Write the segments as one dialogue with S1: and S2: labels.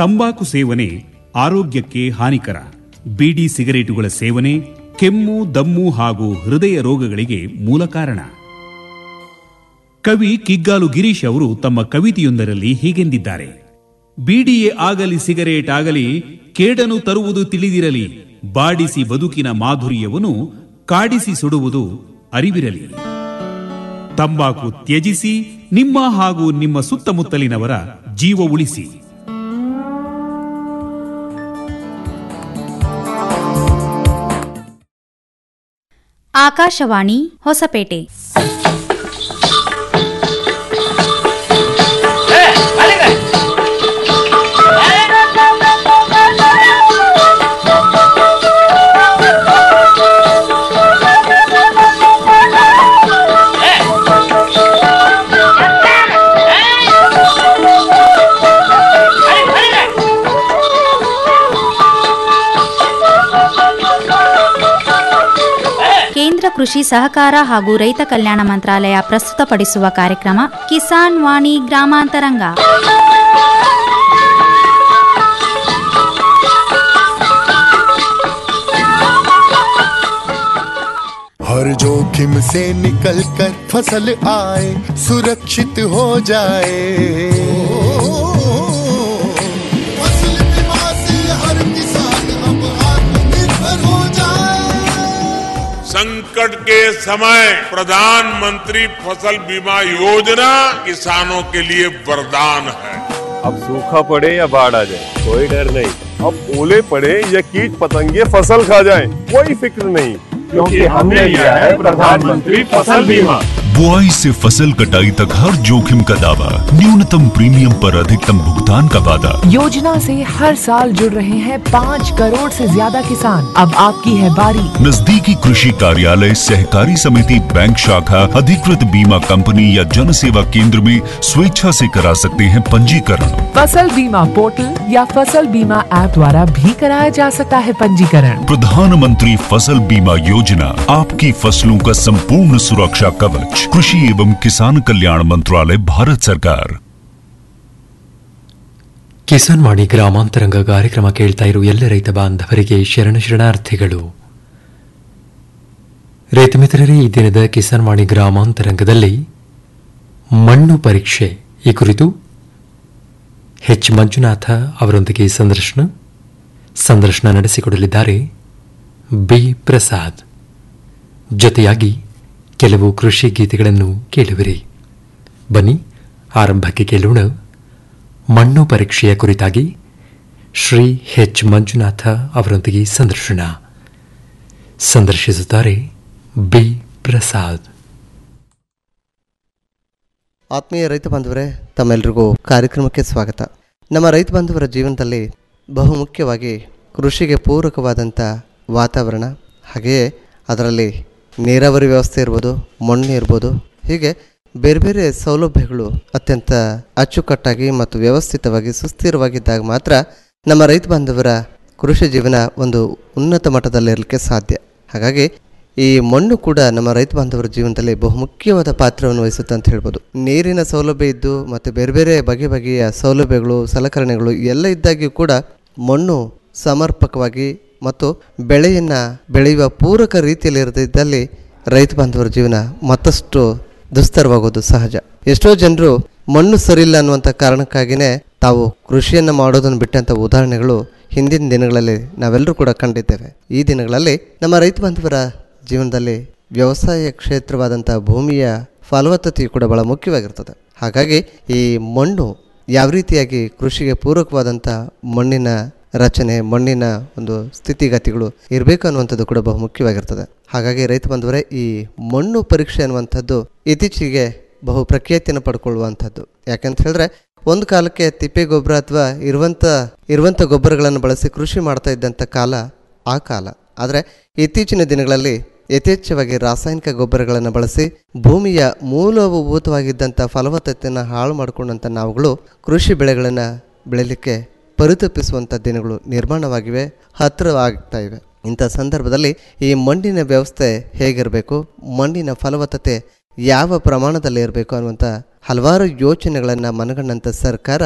S1: ತಂಬಾಕು ಸೇವನೆ ಆರೋಗ್ಯಕ್ಕೆ ಹಾನಿಕರ ಬೀಡಿ ಸಿಗರೇಟುಗಳ ಸೇವನೆ ಕೆಮ್ಮು ದಮ್ಮು ಹಾಗೂ ಹೃದಯ ರೋಗಗಳಿಗೆ ಮೂಲ ಕಾರಣ ಕವಿ ಕಿಗ್ಗಾಲು ಗಿರೀಶ್ ಅವರು ತಮ್ಮ ಕವಿತೆಯೊಂದರಲ್ಲಿ ಹೀಗೆಂದಿದ್ದಾರೆ ಬೀಡಿಯೇ ಆಗಲಿ ಸಿಗರೇಟ್ ಆಗಲಿ ಕೇಡನು ತರುವುದು ತಿಳಿದಿರಲಿ ಬಾಡಿಸಿ ಬದುಕಿನ ಮಾಧುರ್ಯವನ್ನು ಕಾಡಿಸಿ ಸುಡುವುದು ಅರಿವಿರಲಿ ತಂಬಾಕು ತ್ಯಜಿಸಿ ನಿಮ್ಮ ಹಾಗೂ ನಿಮ್ಮ ಸುತ್ತಮುತ್ತಲಿನವರ ಜೀವ ಉಳಿಸಿ
S2: ಆಕಾಶವಾಣಿ ಹೊಸಪೇಟೆ ಕೇಂದ್ರ ಕೃಷಿ ಸಹಕಾರ ಹಾಗೂ ರೈತ ಕಲ್ಯಾಣ ಮಂತ್ರಾಲಯ ಪ್ರಸ್ತುತಪಡಿಸುವ ಕಾರ್ಯಕ್ರಮ ಕಿಸಾನ್ ವಾಣಿ ಗ್ರಾಮಾಂತರಂಗ
S3: हर जोखिम से निकल कर फसल आए सुरक्षित हो जाए फसल बीमा से हर किसान अब आत्मनिर्भर हो जाए
S4: संकट के समय प्रधानमंत्री फसल बीमा योजना किसानों के लिए वरदान है
S5: अब सूखा पड़े या बाढ़ आ जाए कोई डर नहीं अब ओले पड़े या कीट पतंगे फसल खा जाए कोई फिक्र नहीं क्योंकि हमने लिया है प्रधानमंत्री फसल बीमा
S6: बुआई से फसल कटाई तक हर जोखिम का दावा न्यूनतम प्रीमियम पर अधिकतम भुगतान का वादा
S7: योजना से हर साल जुड़ रहे हैं पाँच करोड़ से ज्यादा किसान अब आपकी है बारी
S6: नजदीकी कृषि कार्यालय सहकारी समिति बैंक शाखा अधिकृत बीमा कंपनी या जन सेवा केंद्र में स्वेच्छा से करा सकते हैं पंजीकरण
S7: फसल बीमा पोर्टल या फसल बीमा ऐप द्वारा भी कराया जा सकता है पंजीकरण
S6: प्रधानमंत्री फसल बीमा योजना आपकी फसलों का संपूर्ण सुरक्षा कवच कृषि एवं किसान कल्याण मंत्रालय भारत सरकार
S8: ಕಿಸಾನ್ ವಾಣಿ ಗ್ರಾಮಾಂತರಂಗ ಕಾರ್ಯಕ್ರಮ ಕೇಳ್ತಾ ಇರುವ ಎಲ್ಲ ರೈತ ಬಾಂಧವರಿಗೆ ಶರಣ ಶರಣಾರ್ಥಿಗಳು ರೈತ ಮಿತ್ರರೇ ಈ ದಿನದ ಕಿಸಾನ್ ವಾಣಿ ಗ್ರಾಮಾಂತರಂಗದಲ್ಲಿ ಮಣ್ಣು ಪರೀಕ್ಷೆ ಈ ಕುರಿತು ಎಚ್ ಮಂಜುನಾಥ ಅವರೊಂದಿಗೆ ಸಂದರ್ಶನ ಸಂದರ್ಶನ ನಡೆಸಿಕೊಡಲಿದ್ದಾರೆ ಬಿ ಪ್ರಸಾದ್ ಜೊತೆಯಾಗಿ ಕೆಲವು ಕೃಷಿ ಗೀತೆಗಳನ್ನು ಕೇಳುವಿರಿ ಬನ್ನಿ ಆರಂಭಕ್ಕೆ ಕೇಳೋಣ ಮಣ್ಣು ಪರೀಕ್ಷೆಯ ಕುರಿತಾಗಿ ಶ್ರೀ ಎಚ್ ಮಂಜುನಾಥ ಅವರೊಂದಿಗೆ ಸಂದರ್ಶನ ಸಂದರ್ಶಿಸುತ್ತಾರೆ ಬಿ ಪ್ರಸಾದ್
S9: ಆತ್ಮೀಯ ರೈತ ಬಾಂಧವರೇ ತಮ್ಮೆಲ್ಲರಿಗೂ ಕಾರ್ಯಕ್ರಮಕ್ಕೆ ಸ್ವಾಗತ ನಮ್ಮ ರೈತ ಬಾಂಧವರ ಜೀವನದಲ್ಲಿ ಬಹುಮುಖ್ಯವಾಗಿ ಕೃಷಿಗೆ ಪೂರಕವಾದಂಥ ವಾತಾವರಣ ಹಾಗೆಯೇ ಅದರಲ್ಲಿ ನೀರಾವರಿ ವ್ಯವಸ್ಥೆ ಇರ್ಬೋದು ಮಣ್ಣು ಇರ್ಬೋದು ಹೀಗೆ ಬೇರೆ ಬೇರೆ ಸೌಲಭ್ಯಗಳು ಅತ್ಯಂತ ಅಚ್ಚುಕಟ್ಟಾಗಿ ಮತ್ತು ವ್ಯವಸ್ಥಿತವಾಗಿ ಸುಸ್ಥಿರವಾಗಿದ್ದಾಗ ಮಾತ್ರ ನಮ್ಮ ರೈತ ಬಾಂಧವರ ಕೃಷಿ ಜೀವನ ಒಂದು ಉನ್ನತ ಮಟ್ಟದಲ್ಲಿರಲಿಕ್ಕೆ ಸಾಧ್ಯ ಹಾಗಾಗಿ ಈ ಮಣ್ಣು ಕೂಡ ನಮ್ಮ ರೈತ ಬಾಂಧವರ ಜೀವನದಲ್ಲಿ ಬಹುಮುಖ್ಯವಾದ ಪಾತ್ರವನ್ನು ವಹಿಸುತ್ತೆ ಅಂತ ಹೇಳ್ಬೋದು ನೀರಿನ ಸೌಲಭ್ಯ ಇದ್ದು ಮತ್ತು ಬೇರೆ ಬೇರೆ ಬಗೆ ಬಗೆಯ ಸೌಲಭ್ಯಗಳು ಸಲಕರಣೆಗಳು ಎಲ್ಲ ಇದ್ದಾಗ್ಯೂ ಕೂಡ ಮಣ್ಣು ಸಮರ್ಪಕವಾಗಿ ಮತ್ತು ಬೆಳೆಯನ್ನು ಬೆಳೆಯುವ ಪೂರಕ ರೀತಿಯಲ್ಲಿ ಇರದಿದ್ದಲ್ಲಿ ರೈತ ಬಾಂಧವರ ಜೀವನ ಮತ್ತಷ್ಟು ದುಸ್ತರವಾಗೋದು ಸಹಜ ಎಷ್ಟೋ ಜನರು ಮಣ್ಣು ಸರಿಯಿಲ್ಲ ಅನ್ನುವಂಥ ಕಾರಣಕ್ಕಾಗಿಯೇ ತಾವು ಕೃಷಿಯನ್ನು ಮಾಡೋದನ್ನು ಬಿಟ್ಟಂಥ ಉದಾಹರಣೆಗಳು ಹಿಂದಿನ ದಿನಗಳಲ್ಲಿ ನಾವೆಲ್ಲರೂ ಕೂಡ ಕಂಡಿದ್ದೇವೆ ಈ ದಿನಗಳಲ್ಲಿ ನಮ್ಮ ರೈತ ಬಾಂಧವರ ಜೀವನದಲ್ಲಿ ವ್ಯವಸಾಯ ಕ್ಷೇತ್ರವಾದಂಥ ಭೂಮಿಯ ಫಲವತ್ತತೆಯು ಕೂಡ ಬಹಳ ಮುಖ್ಯವಾಗಿರ್ತದೆ ಹಾಗಾಗಿ ಈ ಮಣ್ಣು ಯಾವ ರೀತಿಯಾಗಿ ಕೃಷಿಗೆ ಪೂರಕವಾದಂಥ ಮಣ್ಣಿನ ರಚನೆ ಮಣ್ಣಿನ ಒಂದು ಸ್ಥಿತಿಗತಿಗಳು ಇರಬೇಕು ಅನ್ನುವಂಥದ್ದು ಕೂಡ ಬಹು ಮುಖ್ಯವಾಗಿರ್ತದೆ ಹಾಗಾಗಿ ರೈತ ಬಂಧುವರೇ ಈ ಮಣ್ಣು ಪರೀಕ್ಷೆ ಅನ್ನುವಂಥದ್ದು ಇತ್ತೀಚೆಗೆ ಬಹು ಪ್ರಖ್ಯಾತಿಯನ್ನು ಪಡ್ಕೊಳ್ಳುವಂಥದ್ದು ಯಾಕಂತ ಹೇಳಿದ್ರೆ ಒಂದು ಕಾಲಕ್ಕೆ ತಿಪ್ಪೆ ಗೊಬ್ಬರ ಅಥವಾ ಇರುವಂಥ ಇರುವಂಥ ಗೊಬ್ಬರಗಳನ್ನು ಬಳಸಿ ಕೃಷಿ ಮಾಡ್ತಾ ಇದ್ದಂಥ ಕಾಲ ಆ ಕಾಲ ಆದರೆ ಇತ್ತೀಚಿನ ದಿನಗಳಲ್ಲಿ ಯಥೇಚ್ಛವಾಗಿ ರಾಸಾಯನಿಕ ಗೊಬ್ಬರಗಳನ್ನು ಬಳಸಿ ಭೂಮಿಯ ಮೂಲಭೂತವಾಗಿದ್ದಂಥ ಫಲವತ್ತತೆಯನ್ನು ಹಾಳು ಮಾಡಿಕೊಂಡಂಥ ನಾವುಗಳು ಕೃಷಿ ಬೆಳೆಗಳನ್ನು ಬೆಳೀಲಿಕ್ಕೆ ಪರಿತಪಿಸುವಂಥ ದಿನಗಳು ನಿರ್ಮಾಣವಾಗಿವೆ ಹತ್ತಿರವಾಗ್ತಾ ಇವೆ ಇಂಥ ಸಂದರ್ಭದಲ್ಲಿ ಈ ಮಣ್ಣಿನ ವ್ಯವಸ್ಥೆ ಹೇಗಿರಬೇಕು ಮಣ್ಣಿನ ಫಲವತ್ತತೆ ಯಾವ ಪ್ರಮಾಣದಲ್ಲಿ ಇರಬೇಕು ಅನ್ನುವಂಥ ಹಲವಾರು ಯೋಚನೆಗಳನ್ನು ಮನಗಂಡಂಥ ಸರ್ಕಾರ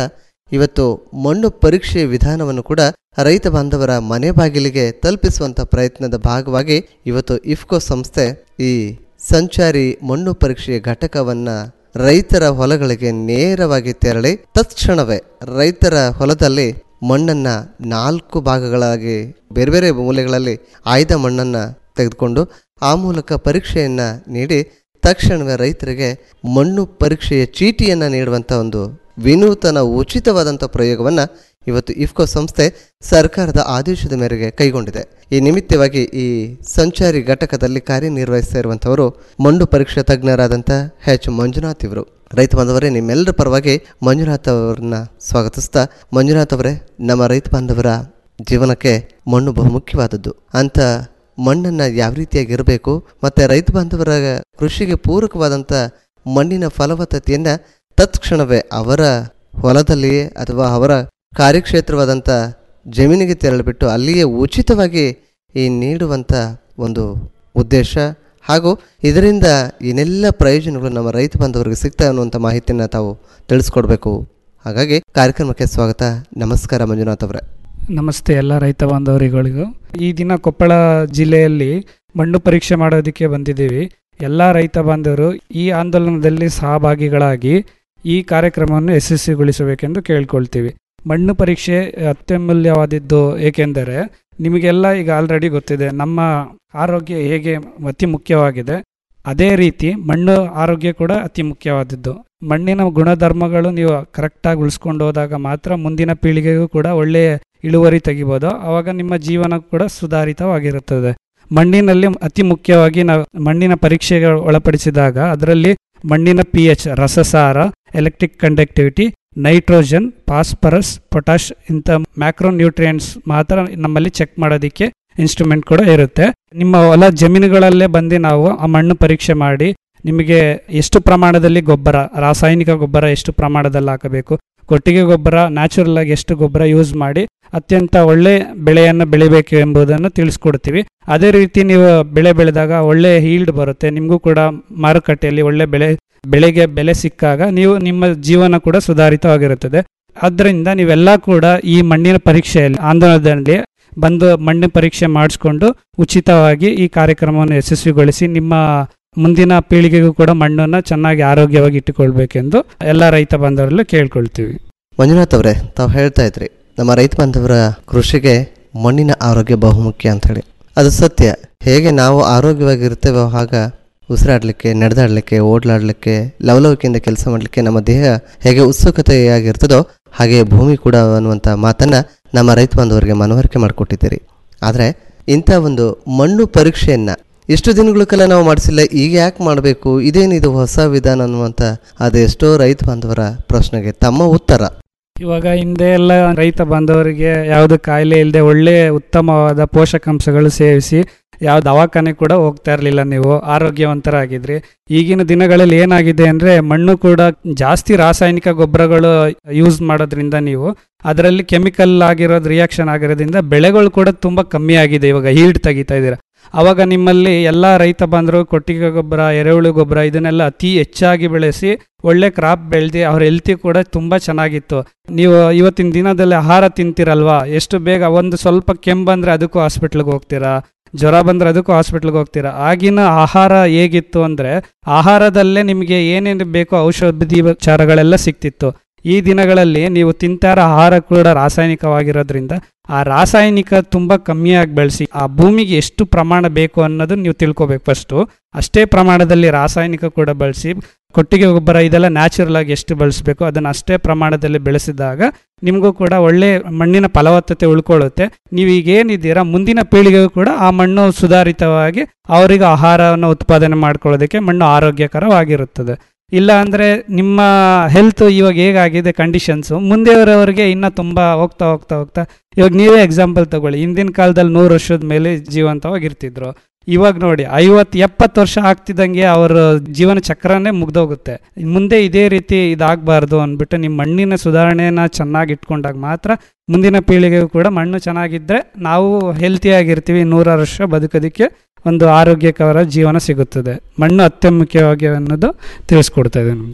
S9: ಇವತ್ತು ಮಣ್ಣು ಪರೀಕ್ಷೆ ವಿಧಾನವನ್ನು ಕೂಡ ರೈತ ಬಾಂಧವರ ಮನೆ ಬಾಗಿಲಿಗೆ ತಲುಪಿಸುವಂಥ ಪ್ರಯತ್ನದ ಭಾಗವಾಗಿ ಇವತ್ತು ಇಫ್ಕೋ ಸಂಸ್ಥೆ ಈ ಸಂಚಾರಿ ಮಣ್ಣು ಪರೀಕ್ಷೆಯ ಘಟಕವನ್ನ ರೈತರ ಹೊಲಗಳಿಗೆ ನೇರವಾಗಿ ತೆರಳಿ ತತ್ಕ್ಷಣವೇ ರೈತರ ಹೊಲದಲ್ಲಿ ಮಣ್ಣನ್ನ ನಾಲ್ಕು ಭಾಗಗಳಾಗಿ ಬೇರೆ ಬೇರೆ ಮೂಲೆಗಳಲ್ಲಿ ಆಯ್ದ ಮಣ್ಣನ್ನ ತೆಗೆದುಕೊಂಡು ಆ ಮೂಲಕ ಪರೀಕ್ಷೆಯನ್ನ ನೀಡಿ ತಕ್ಷಣವೇ ರೈತರಿಗೆ ಮಣ್ಣು ಪರೀಕ್ಷೆಯ ಚೀಟಿಯನ್ನ ನೀಡುವಂತ ಒಂದು ವಿನೂತನ ಉಚಿತವಾದಂಥ ಪ್ರಯೋಗವನ್ನ ಇವತ್ತು ಇಫ್ಕೋ ಸಂಸ್ಥೆ ಸರ್ಕಾರದ ಆದೇಶದ ಮೇರೆಗೆ ಕೈಗೊಂಡಿದೆ ಈ ನಿಮಿತ್ತವಾಗಿ ಈ ಸಂಚಾರಿ ಘಟಕದಲ್ಲಿ ಕಾರ್ಯನಿರ್ವಹಿಸ್ತಾ ಇರುವಂಥವರು ಮಣ್ಣು ಪರೀಕ್ಷಾ ತಜ್ಞರಾದಂಥ ಎಚ್ ಮಂಜುನಾಥ್ ಇವರು ರೈತ ಬಾಂಧವರೇ ನಿಮ್ಮೆಲ್ಲರ ಪರವಾಗಿ ಮಂಜುನಾಥ್ ಅವರನ್ನ ಸ್ವಾಗತಿಸ್ತಾ ಮಂಜುನಾಥ್ ಅವರೇ ನಮ್ಮ ರೈತ ಬಾಂಧವರ ಜೀವನಕ್ಕೆ ಮಣ್ಣು ಬಹುಮುಖ್ಯವಾದದ್ದು ಅಂತ ಮಣ್ಣನ್ನ ಯಾವ ರೀತಿಯಾಗಿ ಇರಬೇಕು ಮತ್ತೆ ರೈತ ಬಾಂಧವರ ಕೃಷಿಗೆ ಪೂರಕವಾದಂಥ ಮಣ್ಣಿನ ಫಲವತ್ತತೆಯನ್ನ ತತ್ಕ್ಷಣವೇ ಅವರ ಹೊಲದಲ್ಲಿಯೇ ಅಥವಾ ಅವರ ಕಾರ್ಯಕ್ಷೇತ್ರವಾದಂಥ ಜಮೀನಿಗೆ ತೆರಳಿಬಿಟ್ಟು ಅಲ್ಲಿಯೇ ಉಚಿತವಾಗಿ ಈ ನೀಡುವಂಥ ಒಂದು ಉದ್ದೇಶ ಹಾಗೂ ಇದರಿಂದ ಏನೆಲ್ಲ ಪ್ರಯೋಜನಗಳು ನಮ್ಮ ರೈತ ಬಾಂಧವರಿಗೆ ಸಿಗ್ತಾ ಅನ್ನುವಂಥ ಮಾಹಿತಿಯನ್ನು ತಾವು ತಿಳಿಸ್ಕೊಡ್ಬೇಕು ಹಾಗಾಗಿ ಕಾರ್ಯಕ್ರಮಕ್ಕೆ ಸ್ವಾಗತ ನಮಸ್ಕಾರ ಮಂಜುನಾಥ್ ಅವರೇ
S10: ನಮಸ್ತೆ ಎಲ್ಲ ರೈತ ಬಾಂಧವರಿಗಳಿಗೂ ಈ ದಿನ ಕೊಪ್ಪಳ ಜಿಲ್ಲೆಯಲ್ಲಿ ಮಣ್ಣು ಪರೀಕ್ಷೆ ಮಾಡೋದಕ್ಕೆ ಬಂದಿದ್ದೀವಿ ಎಲ್ಲ ರೈತ ಬಾಂಧವರು ಈ ಆಂದೋಲನದಲ್ಲಿ ಸಹಭಾಗಿಗಳಾಗಿ ಈ ಕಾರ್ಯಕ್ರಮವನ್ನು ಯಶಸ್ವಿಗೊಳಿಸಬೇಕೆಂದು ಕೇಳ್ಕೊಳ್ತೀವಿ ಮಣ್ಣು ಪರೀಕ್ಷೆ ಅತ್ಯಮೂಲ್ಯವಾದದ್ದು ಏಕೆಂದರೆ ನಿಮಗೆಲ್ಲ ಈಗ ಆಲ್ರೆಡಿ ಗೊತ್ತಿದೆ ನಮ್ಮ ಆರೋಗ್ಯ ಹೇಗೆ ಅತಿ ಮುಖ್ಯವಾಗಿದೆ ಅದೇ ರೀತಿ ಮಣ್ಣು ಆರೋಗ್ಯ ಕೂಡ ಅತಿ ಮುಖ್ಯವಾದದ್ದು ಮಣ್ಣಿನ ಗುಣಧರ್ಮಗಳು ನೀವು ಕರೆಕ್ಟಾಗಿ ಉಳಿಸ್ಕೊಂಡು ಹೋದಾಗ ಮಾತ್ರ ಮುಂದಿನ ಪೀಳಿಗೆಗೂ ಕೂಡ ಒಳ್ಳೆಯ ಇಳುವರಿ ತೆಗಿಬೋದು ಆವಾಗ ನಿಮ್ಮ ಜೀವನ ಕೂಡ ಸುಧಾರಿತವಾಗಿರುತ್ತದೆ ಮಣ್ಣಿನಲ್ಲಿ ಅತಿ ಮುಖ್ಯವಾಗಿ ನಾವು ಮಣ್ಣಿನ ಪರೀಕ್ಷೆಗೆ ಒಳಪಡಿಸಿದಾಗ ಅದರಲ್ಲಿ ಮಣ್ಣಿನ ಪಿ ಎಚ್ ರಸಸಾರ electric conductivity nitrogen phosphorus potash ಇಂಥ ಮ್ಯಾಕ್ರೋ ನ್ಯೂಟ್ರಿಯೆಂಟ್ಸ್ ಮಾತ್ರ ನಮ್ಮಲ್ಲಿ ಚೆಕ್ ಮಾಡೋದಕ್ಕೆ ಇನ್ಸ್ಟ್ರೂಮೆಂಟ್ ಕೂಡ ಇರುತ್ತೆ ನಿಮ್ಮ ಹೊಲ ಜಮೀನುಗಳಲ್ಲೇ ಬಂದು ನಾವು ಆ ಮಣ್ಣು ಪರೀಕ್ಷೆ ಮಾಡಿ ನಿಮಗೆ ಎಷ್ಟು ಪ್ರಮಾಣದಲ್ಲಿ ಗೊಬ್ಬರ ರಾಸಾಯನಿಕ ಗೊಬ್ಬರ ಎಷ್ಟು ಪ್ರಮಾಣದಲ್ಲಿ ಹಾಕಬೇಕು ಕೊಟ್ಟಿಗೆ ಗೊಬ್ಬರ ನ್ಯಾಚುರಲ್ ಆಗಿ ಎಷ್ಟು ಗೊಬ್ಬರ ಯೂಸ್ ಮಾಡಿ ಅತ್ಯಂತ ಒಳ್ಳೆ ಬೆಳೆಯನ್ನು ಬೆಳಿಬೇಕು ಎಂಬುದನ್ನು ತಿಳಿಸ್ಕೊಡ್ತೀವಿ ಅದೇ ರೀತಿ ನೀವು ಬೆಳೆ ಬೆಳೆದಾಗ ಒಳ್ಳೆ ಹೀಲ್ಡ್ ಬರುತ್ತೆ ನಿಮಗೂ ಕೂಡ ಮಾರುಕಟ್ಟೆಯಲ್ಲಿ ಒಳ್ಳೆ ಬೆಳೆ ಬೆಳೆಗೆ ಬೆಲೆ ಸಿಕ್ಕಾಗ ನೀವು ನಿಮ್ಮ ಜೀವನ ಕೂಡ ಸುಧಾರಿತವಾಗಿರುತ್ತದೆ ಆದ್ದರಿಂದ ನೀವೆಲ್ಲ ಕೂಡ ಈ ಮಣ್ಣಿನ ಪರೀಕ್ಷೆಯಲ್ಲಿ ಆಂದೋಲನದಲ್ಲಿ ಬಂದು ಮಣ್ಣು ಪರೀಕ್ಷೆ ಮಾಡಿಸ್ಕೊಂಡು ಉಚಿತವಾಗಿ ಈ ಕಾರ್ಯಕ್ರಮವನ್ನು ಯಶಸ್ವಿಗೊಳಿಸಿ ನಿಮ್ಮ ಮುಂದಿನ ಪೀಳಿಗೆಗೂ ಕೂಡ ಮಣ್ಣನ್ನು ಚೆನ್ನಾಗಿ ಆರೋಗ್ಯವಾಗಿ ಇಟ್ಟುಕೊಳ್ಬೇಕೆಂದು ಎಲ್ಲ ರೈತ ಬಾಂಧವರಲ್ಲೂ ಕೇಳ್ಕೊಳ್ತೀವಿ
S9: ಮಂಜುನಾಥ್ ಅವರೇ ತಾವು ಹೇಳ್ತಾ ಇದ್ರಿ ನಮ್ಮ ರೈತ ಬಾಂಧವರ ಕೃಷಿಗೆ ಮಣ್ಣಿನ ಆರೋಗ್ಯ ಬಹುಮುಖ್ಯ ಅಂತ ಹೇಳಿ ಅದು ಸತ್ಯ ಹೇಗೆ ನಾವು ಆರೋಗ್ಯವಾಗಿರ್ತೇವೋ ಆಗ ಉಸಿರಾಡಲಿಕ್ಕೆ ನಡೆದಾಡಲಿಕ್ಕೆ ಓಡಲಾಡಲಿಕ್ಕೆ ಲವಲವಿಕೆಯಿಂದ ಕೆಲಸ ಮಾಡಲಿಕ್ಕೆ ನಮ್ಮ ದೇಹ ಹೇಗೆ ಉತ್ಸುಕತೆಯಾಗಿರ್ತದೋ ಹಾಗೆ ಭೂಮಿ ಕೂಡ ಅನ್ನುವಂಥ ಮಾತನ್ನು ನಮ್ಮ ರೈತ ಬಾಂಧವರಿಗೆ ಮನವರಿಕೆ ಮಾಡಿಕೊಟ್ಟಿದ್ದೀರಿ ಆದರೆ ಇಂಥ ಒಂದು ಮಣ್ಣು ಪರೀಕ್ಷೆಯನ್ನು ಇಷ್ಟು ದಿನಗಳ ಕಾಲ ನಾವು ಮಾಡಿಸಿಲ್ಲ ಈಗ ಯಾಕೆ ಮಾಡಬೇಕು ಇದೇನಿದು ಹೊಸ ವಿಧಾನ ಅನ್ನುವಂಥ ಅದೆಷ್ಟೋ ರೈತ ಬಾಂಧವರ ಪ್ರಶ್ನೆಗೆ ತಮ್ಮ ಉತ್ತರ
S10: ಇವಾಗ ಹಿಂದೆ ಎಲ್ಲ ರೈತ ಬಾಂಧವರಿಗೆ ಯಾವುದು ಕಾಯಿಲೆ ಇಲ್ಲದೆ ಒಳ್ಳೆ ಉತ್ತಮವಾದ ಪೋಷಕಾಂಶಗಳು ಸೇವಿಸಿ ಯಾವ ದವಾಖಾನೆ ಕೂಡ ಹೋಗ್ತಾ ಇರಲಿಲ್ಲ ನೀವು ಆರೋಗ್ಯವಂತರಾಗಿದ್ರಿ ಈಗಿನ ದಿನಗಳಲ್ಲಿ ಏನಾಗಿದೆ ಅಂದರೆ ಮಣ್ಣು ಕೂಡ ಜಾಸ್ತಿ ರಾಸಾಯನಿಕ ಗೊಬ್ಬರಗಳು ಯೂಸ್ ಮಾಡೋದ್ರಿಂದ ನೀವು ಅದರಲ್ಲಿ ಕೆಮಿಕಲ್ ಆಗಿರೋದು ರಿಯಾಕ್ಷನ್ ಆಗಿರೋದ್ರಿಂದ ಬೆಳೆಗಳು ಕೂಡ ತುಂಬ ಕಮ್ಮಿ ಆಗಿದೆ ಇವಾಗ ಹೀಲ್ಡ್ ತೆಗಿತಾ ಇದ್ದೀರಾ ಅವಾಗ ನಿಮ್ಮಲ್ಲಿ ಎಲ್ಲ ರೈತ ಬಂದರು ಕೊಟ್ಟಿಗೆ ಗೊಬ್ಬರ ಎರೆಹುಳು ಗೊಬ್ಬರ ಇದನ್ನೆಲ್ಲ ಅತಿ ಹೆಚ್ಚಾಗಿ ಬೆಳೆಸಿ ಒಳ್ಳೆ ಕ್ರಾಪ್ ಬೆಳೆದಿ ಅವ್ರ ಹೆಲ್ತಿ ಕೂಡ ತುಂಬ ಚೆನ್ನಾಗಿತ್ತು ನೀವು ಇವತ್ತಿನ ದಿನದಲ್ಲಿ ಆಹಾರ ತಿಂತೀರಲ್ವಾ ಎಷ್ಟು ಬೇಗ ಒಂದು ಸ್ವಲ್ಪ ಕೆಮ್ಮು ಬಂದರೆ ಅದಕ್ಕೂ ಹಾಸ್ಪಿಟ್ಲಿಗೆ ಹೋಗ್ತೀರಾ ಜ್ವರ ಬಂದರೆ ಅದಕ್ಕೂ ಹಾಸ್ಪಿಟ್ಲಿಗೆ ಹೋಗ್ತೀರಾ ಆಗಿನ ಆಹಾರ ಹೇಗಿತ್ತು ಅಂದರೆ ಆಹಾರದಲ್ಲೇ ನಿಮಗೆ ಏನೇನು ಬೇಕೋ ಔಷಧಿ ಉಪಚಾರಗಳೆಲ್ಲ ಸಿಕ್ತಿತ್ತು ಈ ದಿನಗಳಲ್ಲಿ ನೀವು ತಿಂತಾರ ಆಹಾರ ಕೂಡ ರಾಸಾಯನಿಕವಾಗಿರೋದ್ರಿಂದ ಆ ರಾಸಾಯನಿಕ ತುಂಬ ಕಮ್ಮಿಯಾಗಿ ಬೆಳೆಸಿ ಆ ಭೂಮಿಗೆ ಎಷ್ಟು ಪ್ರಮಾಣ ಬೇಕು ಅನ್ನೋದು ನೀವು ತಿಳ್ಕೊಬೇಕು ಫಸ್ಟು ಅಷ್ಟೇ ಪ್ರಮಾಣದಲ್ಲಿ ರಾಸಾಯನಿಕ ಕೂಡ ಬಳಸಿ ಕೊಟ್ಟಿಗೆ ಗೊಬ್ಬರ ಇದೆಲ್ಲ ನ್ಯಾಚುರಲ್ ಆಗಿ ಎಷ್ಟು ಬಳಸಬೇಕು ಅದನ್ನು ಅಷ್ಟೇ ಪ್ರಮಾಣದಲ್ಲಿ ಬೆಳೆಸಿದಾಗ ನಿಮಗೂ ಕೂಡ ಒಳ್ಳೆ ಮಣ್ಣಿನ ಫಲವತ್ತತೆ ಉಳ್ಕೊಳ್ಳುತ್ತೆ ನೀವು ಈಗ ಏನಿದ್ದೀರಾ ಮುಂದಿನ ಪೀಳಿಗೆಗೂ ಕೂಡ ಆ ಮಣ್ಣು ಸುಧಾರಿತವಾಗಿ ಅವರಿಗೆ ಆಹಾರವನ್ನು ಉತ್ಪಾದನೆ ಮಾಡ್ಕೊಳ್ಳೋದಕ್ಕೆ ಮಣ್ಣು ಆರೋಗ್ಯಕರವಾಗಿರುತ್ತದೆ ಇಲ್ಲ ಅಂದರೆ ನಿಮ್ಮ ಹೆಲ್ತ್ ಇವಾಗ ಹೇಗಾಗಿದೆ ಕಂಡೀಷನ್ಸು ಮುಂದೆಯವರವರಿಗೆ ಇನ್ನೂ ತುಂಬ ಹೋಗ್ತಾ ಹೋಗ್ತಾ ಹೋಗ್ತಾ ಇವಾಗ ನೀವೇ ಎಕ್ಸಾಂಪಲ್ ತಗೊಳ್ಳಿ ಹಿಂದಿನ ಕಾಲದಲ್ಲಿ ನೂರು ವರ್ಷದ ಮೇಲೆ ಜೀವಂತವಾಗಿರ್ತಿದ್ರು ಇವಾಗ ನೋಡಿ ಐವತ್ತು ಎಪ್ಪತ್ತು ವರ್ಷ ಆಗ್ತಿದ್ದಂಗೆ ಅವರ ಜೀವನ ಚಕ್ರನೇ ಮುಗ್ದೋಗುತ್ತೆ ಮುಂದೆ ಇದೇ ರೀತಿ ಇದಾಗಬಾರ್ದು ಅಂದ್ಬಿಟ್ಟು ನಿಮ್ಮ ಮಣ್ಣಿನ ಸುಧಾರಣೆನ ಚೆನ್ನಾಗಿ ಇಟ್ಕೊಂಡಾಗ ಮಾತ್ರ ಮುಂದಿನ ಪೀಳಿಗೆಗೂ ಕೂಡ ಮಣ್ಣು ಚೆನ್ನಾಗಿದ್ದರೆ ನಾವು ಹೆಲ್ತಿಯಾಗಿರ್ತೀವಿ ನೂರಾರು ವರ್ಷ ಬದುಕೋದಕ್ಕೆ ಒಂದು ಆರೋಗ್ಯಕರ ಜೀವನ ಸಿಗುತ್ತದೆ ಮಣ್ಣು ಅತ್ಯಮುಖ್ಯವಾಗಿ ಅನ್ನೋದು ತಿಳಿಸ್ಕೊಡ್ತಾ ಇದೆ ನಮಗೆ